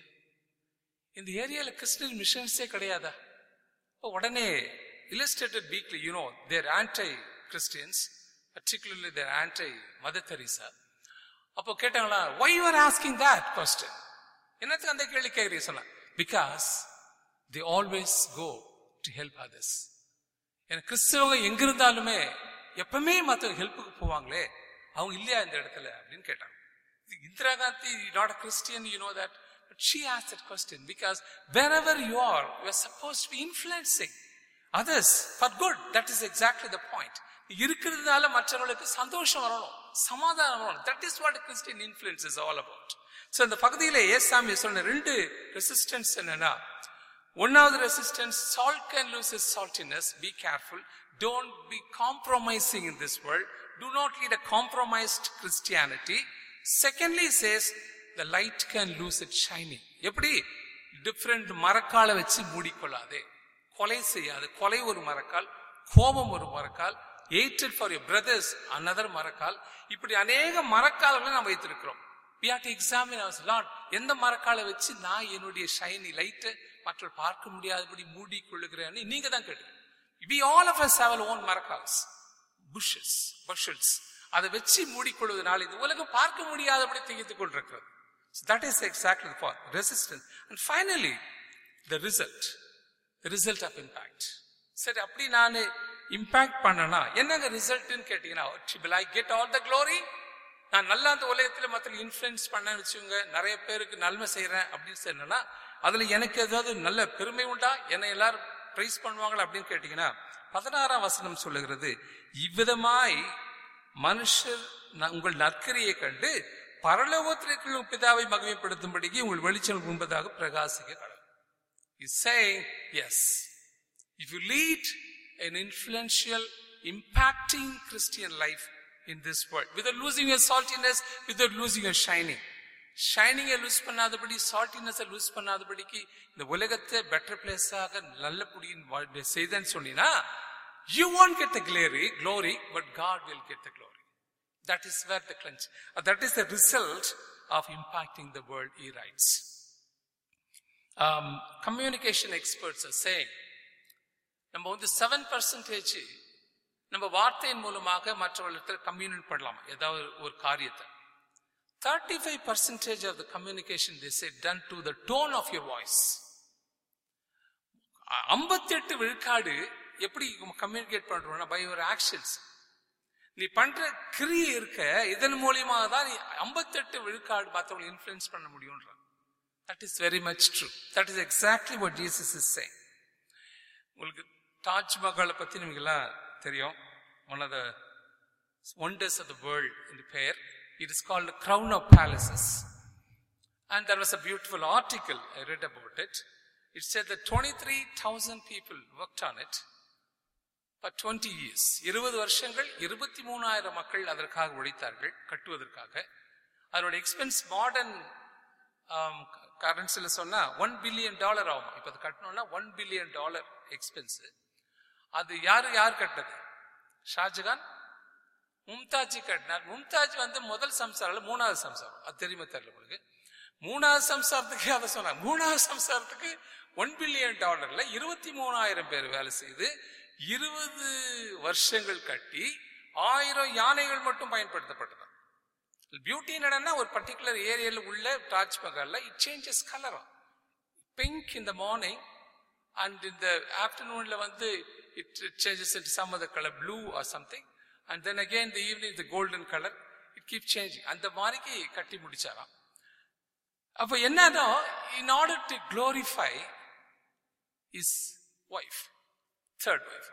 இந்த ஏரியால கிறிஸ்டியன் மிஷன்ஸே கிடையாதா அப்ப உடனே illustrated weekly you know they're anti christians particularly they're anti mother teresa அப்போ கேட்டாங்களா why you are asking that question என்னத்துக்கு அந்த கேள்வி கேட்கறீங்க சொன்னா because they always go to help others எனக்கு கிறிஸ்தவங்க எங்க இருந்தாலுமே எப்பவுமே மத்தவங்க ஹெல்ப்புக்கு போவாங்களே அவங்க இல்லையா இந்த இடத்துல அப்படின்னு கேட்டாங்க Indira Gandhi not a Christian you know that but she ask that question because wherever you are you are suppose to be influencing others for good that is exactly the point இருக்கிறதுனால மற்றவர்களுக்கு சந்தோஷம் வரணும் சமாதானம் வரணும் that is what Christian influence is all about so இந்த பகுதியில ஏசாமி சொன்ன ரெண்டு ரெசிஸ்டன்ஸ் என்னன்னா ஒன்னாவது resistance salt can lose is saltiness be careful don't be compromising in this world do not lead a compromised Christianity. Secondly, says the light can lose its shining. எப்படி different மரக்காலை வச்சு மூடிக்கொள்ளாதே கொலை செய்யாது கொலை ஒரு மரக்கால் கோபம் ஒரு மரக்கால் ஏற்றட் ஃபார் யூர் பிரதர்ஸ் another மரக்கால் இப்படி அநேக மரக்கால்களை நாம் வைத்திருக்கிறோம் we have to examine our Lord எந்த மரக்காலை வச்சு நான் என்னுடைய ஷைனி லைட்டை மற்றவர் பார்க்க முடியாதபடி மூடி கொள்ளுகிறேன்னு நீங்க தான் கேட்டு we all of us have our own மரக்கால்ஸ் புஷஸ் bushels அதை வச்சு மூடிக்கொள்வதனால் இந்த உலகம் பார்க்க முடியாதபடி திகைத்துக் கொண்டிருக்கிறது So that is exactly the point. Resistance. And finally, the result. The result of impact. சரி அப்படி நான் இம்பாக்ட் பண்ணனா என்னங்க ரிசல்ட்னு கேட்டீங்கன்னா will I get all the glory நான் நல்லா அந்த உலகத்துல மற்ற இன்ஃபுளுன்ஸ் பண்ண வச்சுங்க நிறைய பேருக்கு நன்மை செய்யறேன் அப்படின்னு சொன்னா அதுல எனக்கு ஏதாவது நல்ல பெருமை உண்டா என்னை எல்லாரும் பிரைஸ் பண்ணுவாங்களா அப்படின்னு கேட்டீங்கன்னா பதினாறாம் வசனம் சொல்லுகிறது இவ்விதமாய் மனுஷர் ந- உங்கள் நற்கரியை கண்டு பரலோகத்தில் இருக்கிற உங்கள் பிதாவை மகிமைப்படுத்தும்படிக்கு உங்கள் வெளிச்சம் முன்பதாக பிரகாசிக்க கடவுள் He's saying, yes. If you lead an influential, impacting Christian life in this world, without losing your saltiness, without losing your shining. ஷைனிங்கை லூஸ் பண்ணாதபடி சால்ட்டினஸை லூஸ் பண்ணாதபடிக்கு இந்த உலகத்தை பெட்டர் பிளேஸாக நல்லபடியின் செய்தேன்னு சொன்னீங்கன்னா you won't get the glory glory but God will get the glory that is where the glance that is the result of impacting the world he writes um, communication experts are saying நம்ம வந்து seven percentage நம்ம வார்த்தையின் மூலமாக மற்றவர்களிடத்தில் communicate பண்ணலாம் ஏதாவது ஒரு காரியத்தை thirty five percentage of the communication this done to the tone of your voice ஐம்பத்தெட்டு விழுக்காடு எப்படி கம்யூனிகேட் பண்றோம்னா பை யுவர் ஆக்ஷன்ஸ் நீ பண்ற கிரியை இருக்க இதன் மூலியமாக தான் நீ ஐம்பத்தெட்டு விழுக்காடு மற்றவங்களை இன்ஃபுளுன்ஸ் பண்ண முடியும்ன்ற that is very much true that is exactly what Jesus is saying உங்களுக்கு தாஜ்மஹாலை பத்தி நமக்கெல்லாம் தெரியும் one of the wonders of the world in the pair. It is called the crown of palaces. And there was a beautiful article, I read about it. It said that 23,000 people worked on it for 20 years. இருபது வருஷங்கள் இருபத்தி மூணாயிரம் மக்கள் அதற்காக உழைத்தார்கள் கட்டுவதற்காக அதோட expense modern கரன்சில சொன்னா one billion dollar ஆகும் இப்ப அது கட்டணும்னா ஒன் பில்லியன் டாலர் எக்ஸ்பென்ஸ் அது யாரு யார் கட்டது ஷாஜகான் மும்தாஜி கட்டினார் மும்தாஜ் வந்து முதல் சம்சாரம் மூணாவது சம்சாரம் அது தெரியுமா தெரியல உங்களுக்கு மூணாவது சம்சாரத்துக்கு அதை சொன்னாங்க மூணாவது சம்சாரத்துக்கு ஒன் பில்லியன் டாலர்ல இருபத்தி மூணாயிரம் பேர் வேலை செய்து இருபது வருஷங்கள் கட்டி ஆயிரம் யானைகள் மட்டும் பயன்படுத்தப்பட்டது பியூட்டி என்னன்னா ஒரு பர்டிகுலர் ஏரியால உள்ள தாஜ்மஹால்ல it changes colour pink in the morning and இந்த ஆஃப்டர்நூன்ல வந்து it changes in some other colour blue or something and then again the evening the golden colour it keep changing அந்த மாதிரிக்கு கட்டி முடிச்சாராம் அப்ப என்னன்னா in order to glorify his wife third wife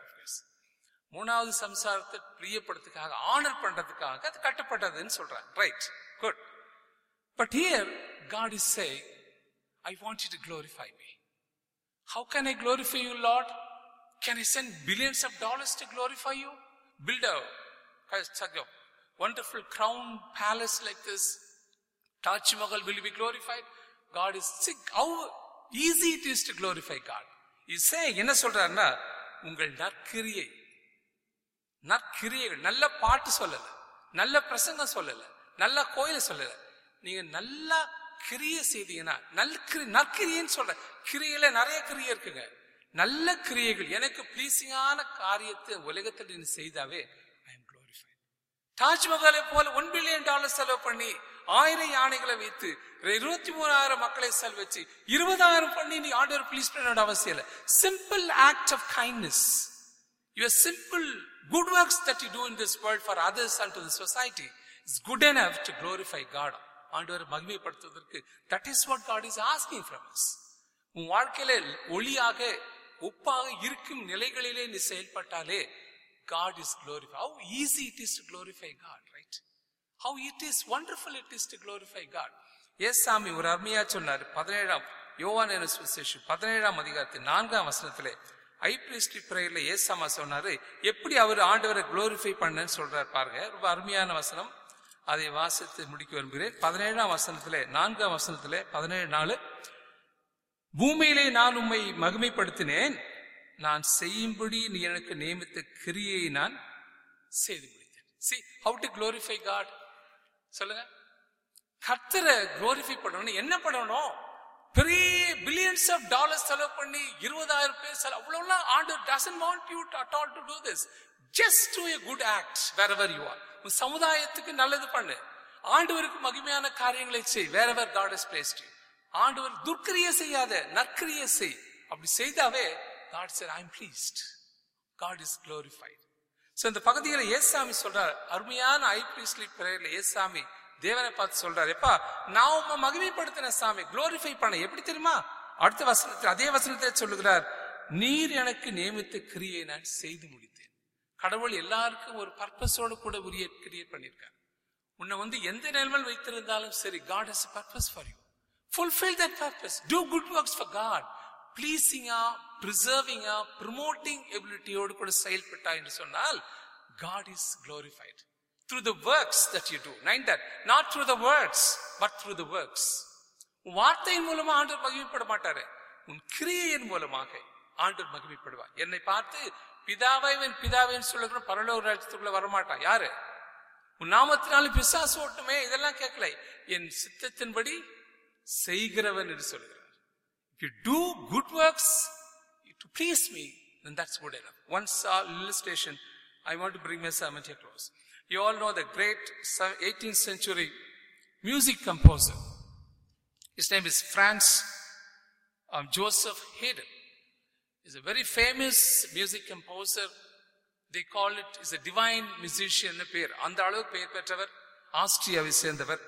மூணாவது சம்சாரத்தை பிரியப்படுறதுக்காக ஆனர் பண்றதுக்காக அது கட்டப்பட்டதுன்னு சொல்றாங்க right good but here God is say I want you to glorify me how can I glorify you lord can I send billions of dollars to glorify you build a such a wonderful crown palace like this. Taj Mahal will be glorified. God is sick. How easy it is to glorify God. He's saying, என்ன சொல்றாருன்னா உங்கள் நற்கிரியை நற்கிரியைகள் நல்ல பாட்டு சொல்லல நல்ல பிரசங்கம் சொல்லல நல்ல கோயில் சொல்லல நீங்க நல்லா கிரிய செய்தீங்கன்னா நல்ல கிரி நற்கிரியன்னு சொல்ற கிரியில நிறைய கிரியை இருக்குங்க நல்ல கிரியைகள் எனக்கு பிளீசிங்கான காரியத்தை உலகத்தில் நீ செய்தாவே ஐ எம் க்ளோரிஃபைட் தாஜ்மஹாலை போல ஒன் பில்லியன் டாலர் செலவு பண்ணி ஆயிரம் யானைகளை வைத்து இருபத்தி மூணாயிரம் மக்களை செல் வச்சு இருபதாயிரம் பண்ணி நீ ஆர்டர் ப்ளீஸ் பண்ண அவசியம் இல்லை simple act of kindness your simple good works that you do in this world for others and to the society is good enough to glorify God ஆண்டவர் மகிமைப்படுத்துவதற்கு that is what God is asking from us உன் வாழ்க்கையில ஒளியாக உப்பாக இருக்கும் நிலைகளிலே நீ செயல்பட்டாலே God is glorified. How easy it is to glorify God, right? How it is wonderful it is to glorify God. Yes சாமி ஒரு அருமையா சொன்னார் பதினேழாம் யோவான் என சுவிசேஷம் பதினேழாம் அதிகாரத்தின் நான்காம் வசனத்திலே ஐ பிரிஸ்டி பிரேயர்ல ஏஸ் சாமா சொன்னாரு எப்படி அவர் ஆண்டவரை குளோரிஃபை பண்ணன்னு சொல்றாரு பாருங்க ரொம்ப அருமையான வசனம் அதை வாசித்து முடிக்க விரும்புகிறேன் பதினேழாம் வசனத்திலே நான்காம் வசனத்திலே பதினேழு நாலு பூமியிலே நான் உம்மை மகிமைப்படுத்தினேன் நான் செய்யும்படி நீ எனக்கு நியமித்த கிரியை நான் செய்து முடித்தேன் see how to glorify God சொல்லுங்க கர்த்தரை க்ளோரிஃபை பண்ணணும் என்ன பண்ணணும் பெரிய பில்லியன்ஸ் ஆஃப் டாலர்ஸ் செலவு பண்ணி இருபதாயிரம் பேர் செலவு அவ்வளவுலாம் and doesn't want you at all to do this just to a good act wherever you are உன் சமுதாயத்துக்கு நல்லது பண்ணு ஆண்டவருக்கு மகிமையான காரியங்களை செய் wherever God is placed you ஆண்டவர் துர்க்கிரிய செய்யாத நற்கிரிய செய் அப்படி செய்தாவே God sir I am pleased God is glorified so இந்த பகுதியில் ஏசாமி சொல்றார் அருமையான ஐ ப்ளீஸ்லி பிரேயர்ல ஏசாமி தேவனை பார்த்து சொல்றாரு எப்பா நான் உங்க மகிமைப்படுத்தின சாமி க்ளோரிஃபை பண்ண எப்படி தெரியுமா அடுத்த வசனத்தில் அதே வசனத்தை சொல்லுகிறார் நீர் எனக்கு நியமித்த கிரியை நான் செய்து முடித்தேன் கடவுள் எல்லாருக்கும் ஒரு பர்பஸோட கூட உரிய கிரியேட் பண்ணியிருக்காரு உன்னை வந்து எந்த நிலைமையில் வைத்திருந்தாலும் சரி God has purpose for you fulfil that purpose do good works for God பிளீசிங்கா பிரிசர்விங்கா ப்ரமோட்டிங் எபிலிட்டியோடு கூட செயல்பட்டா என்று சொன்னால் God is glorified through the works that you do nine that not through the words but through the works உன் வார்த்தையின் மூலமா ஆண்டவர் மகிமைப்பட மாட்டாரு உன் கிரியையின் மூலமாக ஆண்டவர் மகிமைப்படுவார் என்னை பார்த்து பிதாவை என் பிதாவைன்னு சொல்லுகிற பரலோக ராஜ்யத்துக்குள்ள வரமாட்டான் யாரு உன் நாமத்தினால பிசாசு ஓட்டுமே இதெல்லாம் கேட்கல என் சித்தத்தின்படி செய்கிறவன் என்று சொல்கிறார் If you do good works to please me, then that's good enough. One uh, illustration, I want to bring my sermon to a close. You all know the great 18th century music composer. His name is Franz um, Joseph Haydn. He's a very famous music composer. They call it, is a divine musician பேர் அந்த அளவுக்கு பெயர் பெற்றவர் ஆஸ்திரியாவை சேர்ந்தவர்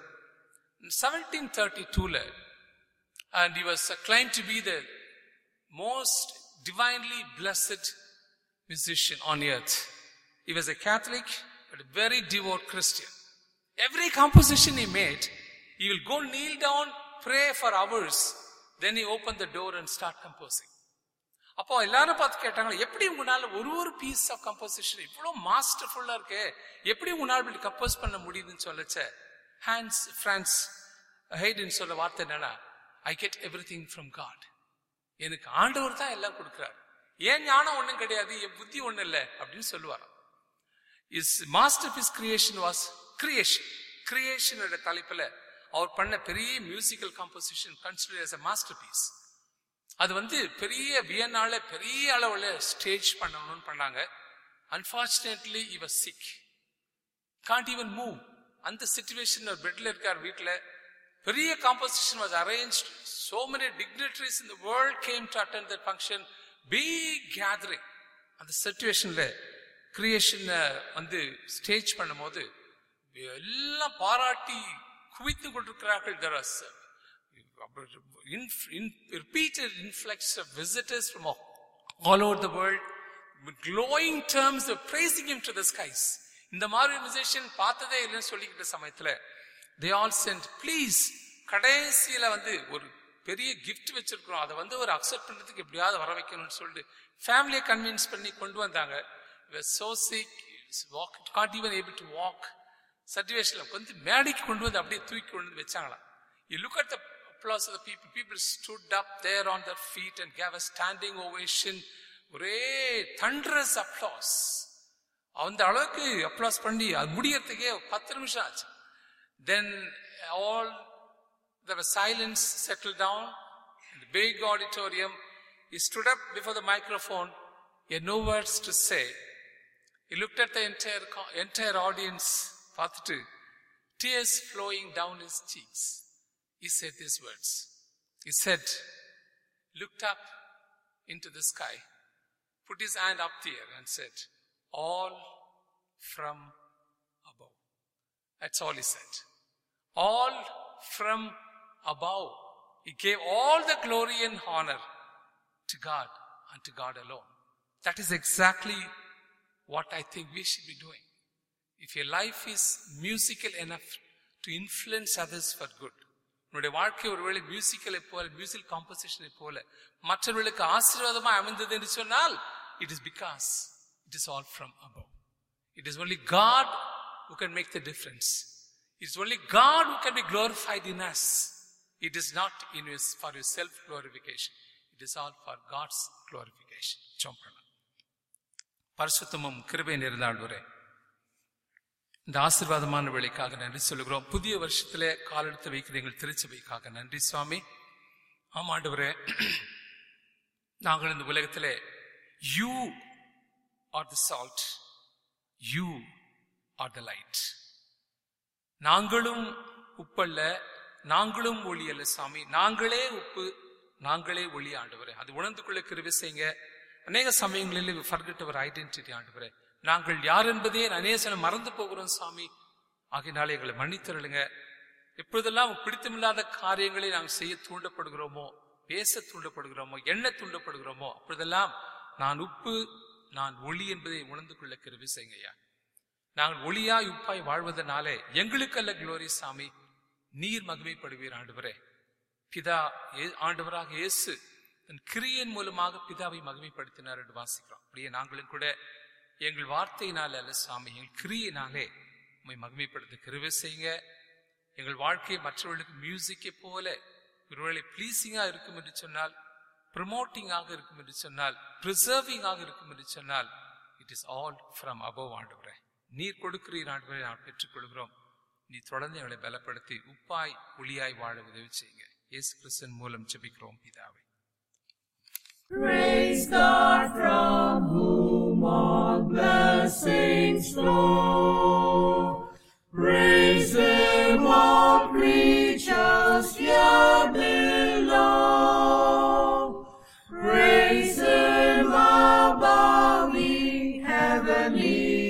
1732ல and he was claimed to be the most divinely blessed musician on earth. He was a Catholic, but a very devout Christian. Every composition he made, he will go kneel down, pray for hours, then he open the door and start composing. அப்போ எல்லாரும் பார்த்து கேட்டாங்க எப்படி உங்களால ஒரு ஒரு piece of composition இவ்வளவு மாஸ்டர்ஃபுல்லா இருக்கே எப்படி உங்களால இப்படி கம்போஸ் பண்ண முடியுதுன்னு சொல்லச்ச ஹான்ஸ் பிரான்ஸ் ஹைடன் சொல்ல வார்த்தை என்னன்னா I get everything from God எனக்கு ஆண்டவர் தான் எல்லாம் கொடுக்கிறார் ஏன் ஞானம் ஒண்ணும் கிடையாது என் புத்தி ஒண்ணும் இல்லை அப்படின்னு சொல்லுவார் his masterpiece creation was creation கிரியேஷனோட தலைப்புல அவர் பண்ண பெரிய musical composition consider as a masterpiece அது வந்து பெரிய வியன்னால பெரிய அளவுல ஸ்டேஜ் பண்ணணும்னு பண்ணாங்க அன்பார்ச்சுனேட்லி இவ சிக் காண்ட் ஈவன் மூவ் அந்த சுச்சுவேஷன் பெட்ல இருக்கார் வீட்டுல பெரிய composition was arranged so many dignitaries in the world came to attend that function big gathering அந்த சுச்சுவேஷன்ல கிரியேஷன் வந்து ஸ்டேஜ் பண்ணும்போது எல்லாம் பாராட்டி குவித்து கொண்டிருக்கிறார்கள் there was inf- in, repeated influx of visitors from all, all over the world with glowing terms of praising him to the skies இந்த மாதிரி மியூசிஷியன் பார்த்ததே இல்லைன்னு சொல்லிக்கிட்ட சமயத்துல தே ஆல் சென்ட் ப்ளீஸ் கடைசியில வந்து ஒரு பெரிய கிஃப்ட் வச்சிருக்கிறோம் அதை வந்து ஒரு அக்செப்ட் பண்றதுக்கு எப்படியாவது வர வைக்கணும்னு சொல்லிட்டு ஃபேமிலியை கன்வின்ஸ் பண்ணி கொண்டு வந்தாங்க so sick walk got even able to walk சர்டிவேஷன்ல வந்து மேடைக்கு கொண்டு வந்து அப்படியே தூக்கி கொண்டு வந்து வச்சாங்களாம் you look at the applause of the people. People stood up there on their feet and gave a standing ovation. ஒரே thunderous applause. அந்த அளவுக்கு அப்ளாஸ் பண்ணி அது முடியறதுக்கே பத்து நிமிஷம் ஆச்சு then all the silence settled down in the big auditorium. He stood up before the microphone. He had no words to say. He looked at the entire, co- entire audience, பார்த்துட்டு tears flowing down his cheeks. He said these words. He said, looked up into the sky, put his hand up there and said, all from above. That's all he said. All from above. He gave all the glory and honor to God and to God alone. That is exactly what I think we should be doing. If your life is musical enough to influence others for good, உன்னுடைய வாழ்க்கை ஒருவேளை மியூசிக்கலை போல music காம்போசிஷனை போல மற்றவர்களுக்கு ஆசீர்வாதமா அமைந்தது என்று சொன்னால் it is because it is all from above it is only God who can make the difference. It's only God who can be glorified in us. It is not in his, for your self glorification. It is all for God's glorification. ஜெபம் பண்ணலாம். பரிசுத்தமும் கிருபை நிறைந்தாழ்வரே இந்த ஆசீர்வாதமான வேலைக்காக நன்றி சொல்லுகிறோம் புதிய வருஷத்திலே காலெடுத்து வைக்கிற எங்கள் திருச்சபைக்காக நன்றி சுவாமி ஆமாண்டவரே நாங்கள் இந்த உலகத்திலே you are the salt you are the light நாங்களும் உப்பல்ல நாங்களும் ஒளி அல்ல சாமி நாங்களே உப்பு நாங்களே ஒளி ஆண்டவரே அது உணர்ந்து கொள்ள கிருபை செய்யுங்க அநேக சமயங்களில் ஃபர்கட் அவர் ஐடென்டிட்டி ஆண்டவரே நாங்கள் யார் என்பதே அநேசன மறந்து போகிறோம் சாமி ஆகையினாலே எங்களை மன்னித்தருளுங்க எப்பொழுதெல்லாம் பிடித்தமில்லாத காரியங்களை நாங்கள் செய்ய தூண்டப்படுகிறோமோ பேச தூண்டப்படுகிறோமோ எண்ண தூண்டப்படுகிறோமோ அப்பொழுதெல்லாம் நான் உப்பு நான் ஒளி என்பதை உணர்ந்து கொள்ள கிருபை செய்யுங்கய்யா நாங்கள் ஒளியாய் உப்பாய் வாழ்வதனாலே எங்களுக்கல்ல குளோரி சாமி நீர் மகிமைப்படுவீர் ஆண்டவரே பிதா ஏ- ஆண்டவராக இயேசு தன் கிரியின் மூலமாக பிதாவை மகிமைப்படுத்தினார் என்று வாசிக்கிறோம் அப்படியே நாங்களும் கூட எங்கள் வார்த்தையினால அல்ல சாமி எங்கள் கிரியினாலே உம்மை மகிமைப்படுத்த கிருபை செய்யுங்க எங்கள் வாழ்க்கை மற்றவர்களுக்கு மியூசிக்கை போல ஒருவேளை ப்ளீசிங்கா இருக்கும் என்று சொன்னால் ப்ரமோட்டிங்காக இருக்கும் என்று சொன்னால் ப்ரிசர்விங்காக இருக்கும் என்று சொன்னால் it is all from above ஆண்டவரே நீர் கொடுக்கிறீர் ஆண்டவரை நான் பெற்றுக்கொள்கிறோம் நீ தொடர்ந்து எங்களை பலப்படுத்தி உப்பாய் ஒளியாய் வாழ உதவி செய்யுங்க இயேசு கிறிஸ்தன் மூலம் ஜெபிக்கிறோம் பிதாவே Praise God from whom all blessings flow. Praise Him, all creatures here below. Praise Him above in heavenly